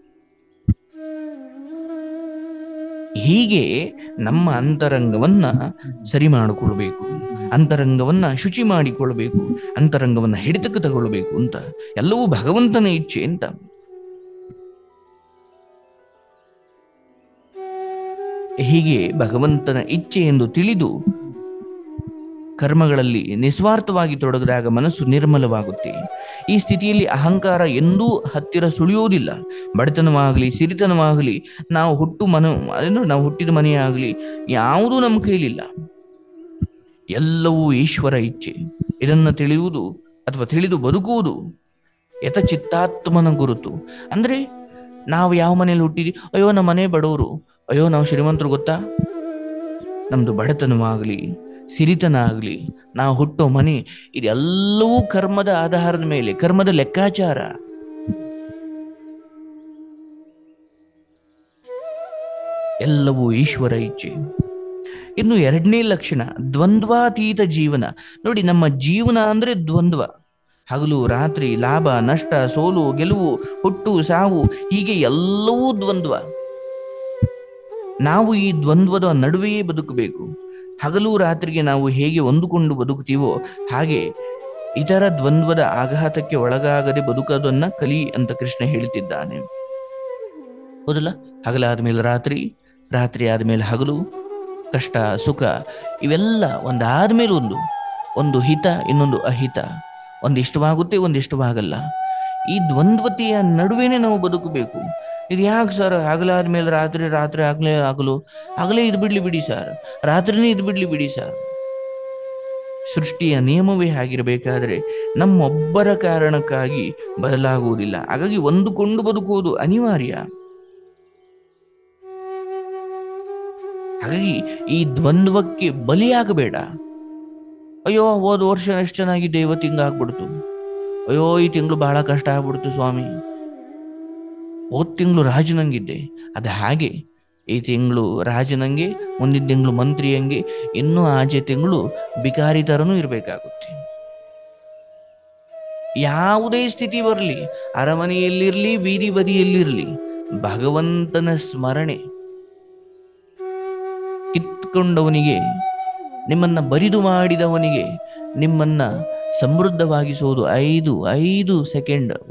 S1: ಹೀಗೆ ನಮ್ಮ ಅಂತರಂಗವನ್ನ ಸರಿ ಮಾಡಿಕೊಳ್ಬೇಕು ಅಂತರಂಗವನ್ನ ಶುಚಿ ಮಾಡಿಕೊಳ್ಬೇಕು ಅಂತರಂಗವನ್ನ ಹಿಡಿತಕ್ಕೆ ತಗೊಳ್ಬೇಕು ಅಂತ ಎಲ್ಲವೂ ಭಗವಂತನ ಇಚ್ಛೆ ಅಂತ ಹೀಗೆ ಭಗವಂತನ ಇಚ್ಛೆ ಎಂದು ತಿಳಿದು ಕರ್ಮಗಳಲ್ಲಿ ನಿಸ್ವಾರ್ಥವಾಗಿ ತೊಡಗಿದಾಗ ಮನಸ್ಸು ನಿರ್ಮಲವಾಗುತ್ತೆ ಈ ಸ್ಥಿತಿಯಲ್ಲಿ ಅಹಂಕಾರ ಎಂದೂ ಹತ್ತಿರ ಸುಳಿಯೋದಿಲ್ಲ ಬಡತನವಾಗಲಿ ಸಿರಿತನವಾಗಲಿ ನಾವು ಹುಟ್ಟು ಮನ ಅದೇನು ನಾವು ಹುಟ್ಟಿದ ಮನೆಯಾಗಲಿ ಯಾವುದೂ ನಮ್ಮ ಕೈಲಿಲ್ಲ ಎಲ್ಲವೂ ಈಶ್ವರ ಇಚ್ಛೆ ಇದನ್ನು ತಿಳಿಯುವುದು ಅಥವಾ ತಿಳಿದು ಬದುಕುವುದು ಯಥ ಚಿತ್ತಾತ್ಮನ ಗುರುತು ಅಂದ್ರೆ ನಾವು ಯಾವ ಮನೇಲಿ ಹುಟ್ಟಿದ್ವಿ ಅಯ್ಯೋ ನಮ್ಮ ಮನೆ ಬಡವರು ಅಯ್ಯೋ ನಾವು ಶ್ರೀಮಂತರು ಗೊತ್ತಾ ನಮ್ದು ಬಡತನವಾಗಲಿ ಸಿರಿತನ ಆಗಲಿ ನಾವು ಹುಟ್ಟೋ ಮನೆ ಇದೆಲ್ಲವೂ ಕರ್ಮದ ಆಧಾರದ ಮೇಲೆ ಕರ್ಮದ ಲೆಕ್ಕಾಚಾರ ಎಲ್ಲವೂ ಈಶ್ವರ ಇಚ್ಛೆ ಇನ್ನು ಎರಡನೇ ಲಕ್ಷಣ ದ್ವಂದ್ವಾತೀತ ಜೀವನ ನೋಡಿ ನಮ್ಮ ಜೀವನ ಅಂದ್ರೆ ದ್ವಂದ್ವ ಹಗಲು ರಾತ್ರಿ ಲಾಭ ನಷ್ಟ ಸೋಲು ಗೆಲುವು ಹುಟ್ಟು ಸಾವು ಹೀಗೆ ಎಲ್ಲವೂ ದ್ವಂದ್ವ ನಾವು ಈ ದ್ವಂದ್ವದ ನಡುವೆಯೇ ಬದುಕಬೇಕು ಹಗಲು ರಾತ್ರಿಗೆ ನಾವು ಹೇಗೆ ಹೊಂದಿಕೊಂಡು ಬದುಕ್ತೀವೋ ಹಾಗೆ ಇತರ ದ್ವಂದ್ವದ ಆಘಾತಕ್ಕೆ ಒಳಗಾಗದೆ ಬದುಕೋದನ್ನ ಕಲಿ ಅಂತ ಕೃಷ್ಣ ಹೇಳ್ತಿದ್ದಾನೆ ಹೌದಲ್ಲ ಹಗಲಾದ ಮೇಲೆ ರಾತ್ರಿ ರಾತ್ರಿ ಆದ್ಮೇಲೆ ಹಗಲು ಕಷ್ಟ ಸುಖ ಇವೆಲ್ಲ ಒಂದಾದ್ಮೇಲೆ ಒಂದು ಒಂದು ಹಿತ ಇನ್ನೊಂದು ಅಹಿತ ಒಂದು ಇಷ್ಟವಾಗುತ್ತೆ ಒಂದು ಇಷ್ಟವಾಗಲ್ಲ ಈ ದ್ವಂದ್ವತೆಯ ನಡುವೆನೆ ನಾವು ಬದುಕಬೇಕು ಇದು ಯಾಕೆ ಸರ್ ಹಗಲಾದ ಮೇಲೆ ರಾತ್ರಿ ರಾತ್ರಿ ಆಗ್ಲೇ ಆಗಲು ಆಗಲೇ ಇದು ಬಿಡ್ಲಿ ಬಿಡಿ ಸರ್ ರಾತ್ರಿನೇ ಇದು ಬಿಡ್ಲಿ ಬಿಡಿ ಸರ್ ಸೃಷ್ಟಿಯ ನಿಯಮವೇ ಆಗಿರಬೇಕಾದ್ರೆ ನಮ್ಮೊಬ್ಬರ ಕಾರಣಕ್ಕಾಗಿ ಬದಲಾಗುವುದಿಲ್ಲ ಹಾಗಾಗಿ ಒಂದುಕೊಂಡು ಬದುಕುವುದು ಅನಿವಾರ್ಯ ಹಾಗಾಗಿ ಈ ದ್ವಂದ್ವಕ್ಕೆ ಬಲಿಯಾಗಬೇಡ ಅಯ್ಯೋ ಹೋದ ವರ್ಷ ಎಷ್ಟು ಚೆನ್ನಾಗಿದ್ದೆ ಇವತ್ತು ಹಿಂಗಾಗ್ಬಿಡ್ತು ಅಯ್ಯೋ ಈ ತಿಂಗಳು ಬಹಳ ಕಷ್ಟ ಆಗ್ಬಿಡ್ತು ಸ್ವಾಮಿ ಹೋದ್ ತಿಂಗಳು ರಾಜನಂಗಿದ್ದೆ ಅದು ಹಾಗೆ ಈ ತಿಂಗಳು ರಾಜನಂಗೆ ಮುಂದಿನ ತಿಂಗಳು ಮಂತ್ರಿ ಹಂಗೆ ಇನ್ನೂ ಆಚೆ ತಿಂಗಳು ಬಿಕಾರಿ ಥರನೂ ಇರಬೇಕಾಗುತ್ತೆ ಯಾವುದೇ ಸ್ಥಿತಿ ಬರಲಿ ಅರಮನೆಯಲ್ಲಿರಲಿ ಬೀದಿ ಬದಿಯಲ್ಲಿರಲಿ ಭಗವಂತನ ಸ್ಮರಣೆ ಕಿತ್ಕೊಂಡವನಿಗೆ ನಿಮ್ಮನ್ನ ಬರಿದು ಮಾಡಿದವನಿಗೆ ನಿಮ್ಮನ್ನ ಸಮೃದ್ಧವಾಗಿಸುವುದು ಐದು ಐದು ಸೆಕೆಂಡ್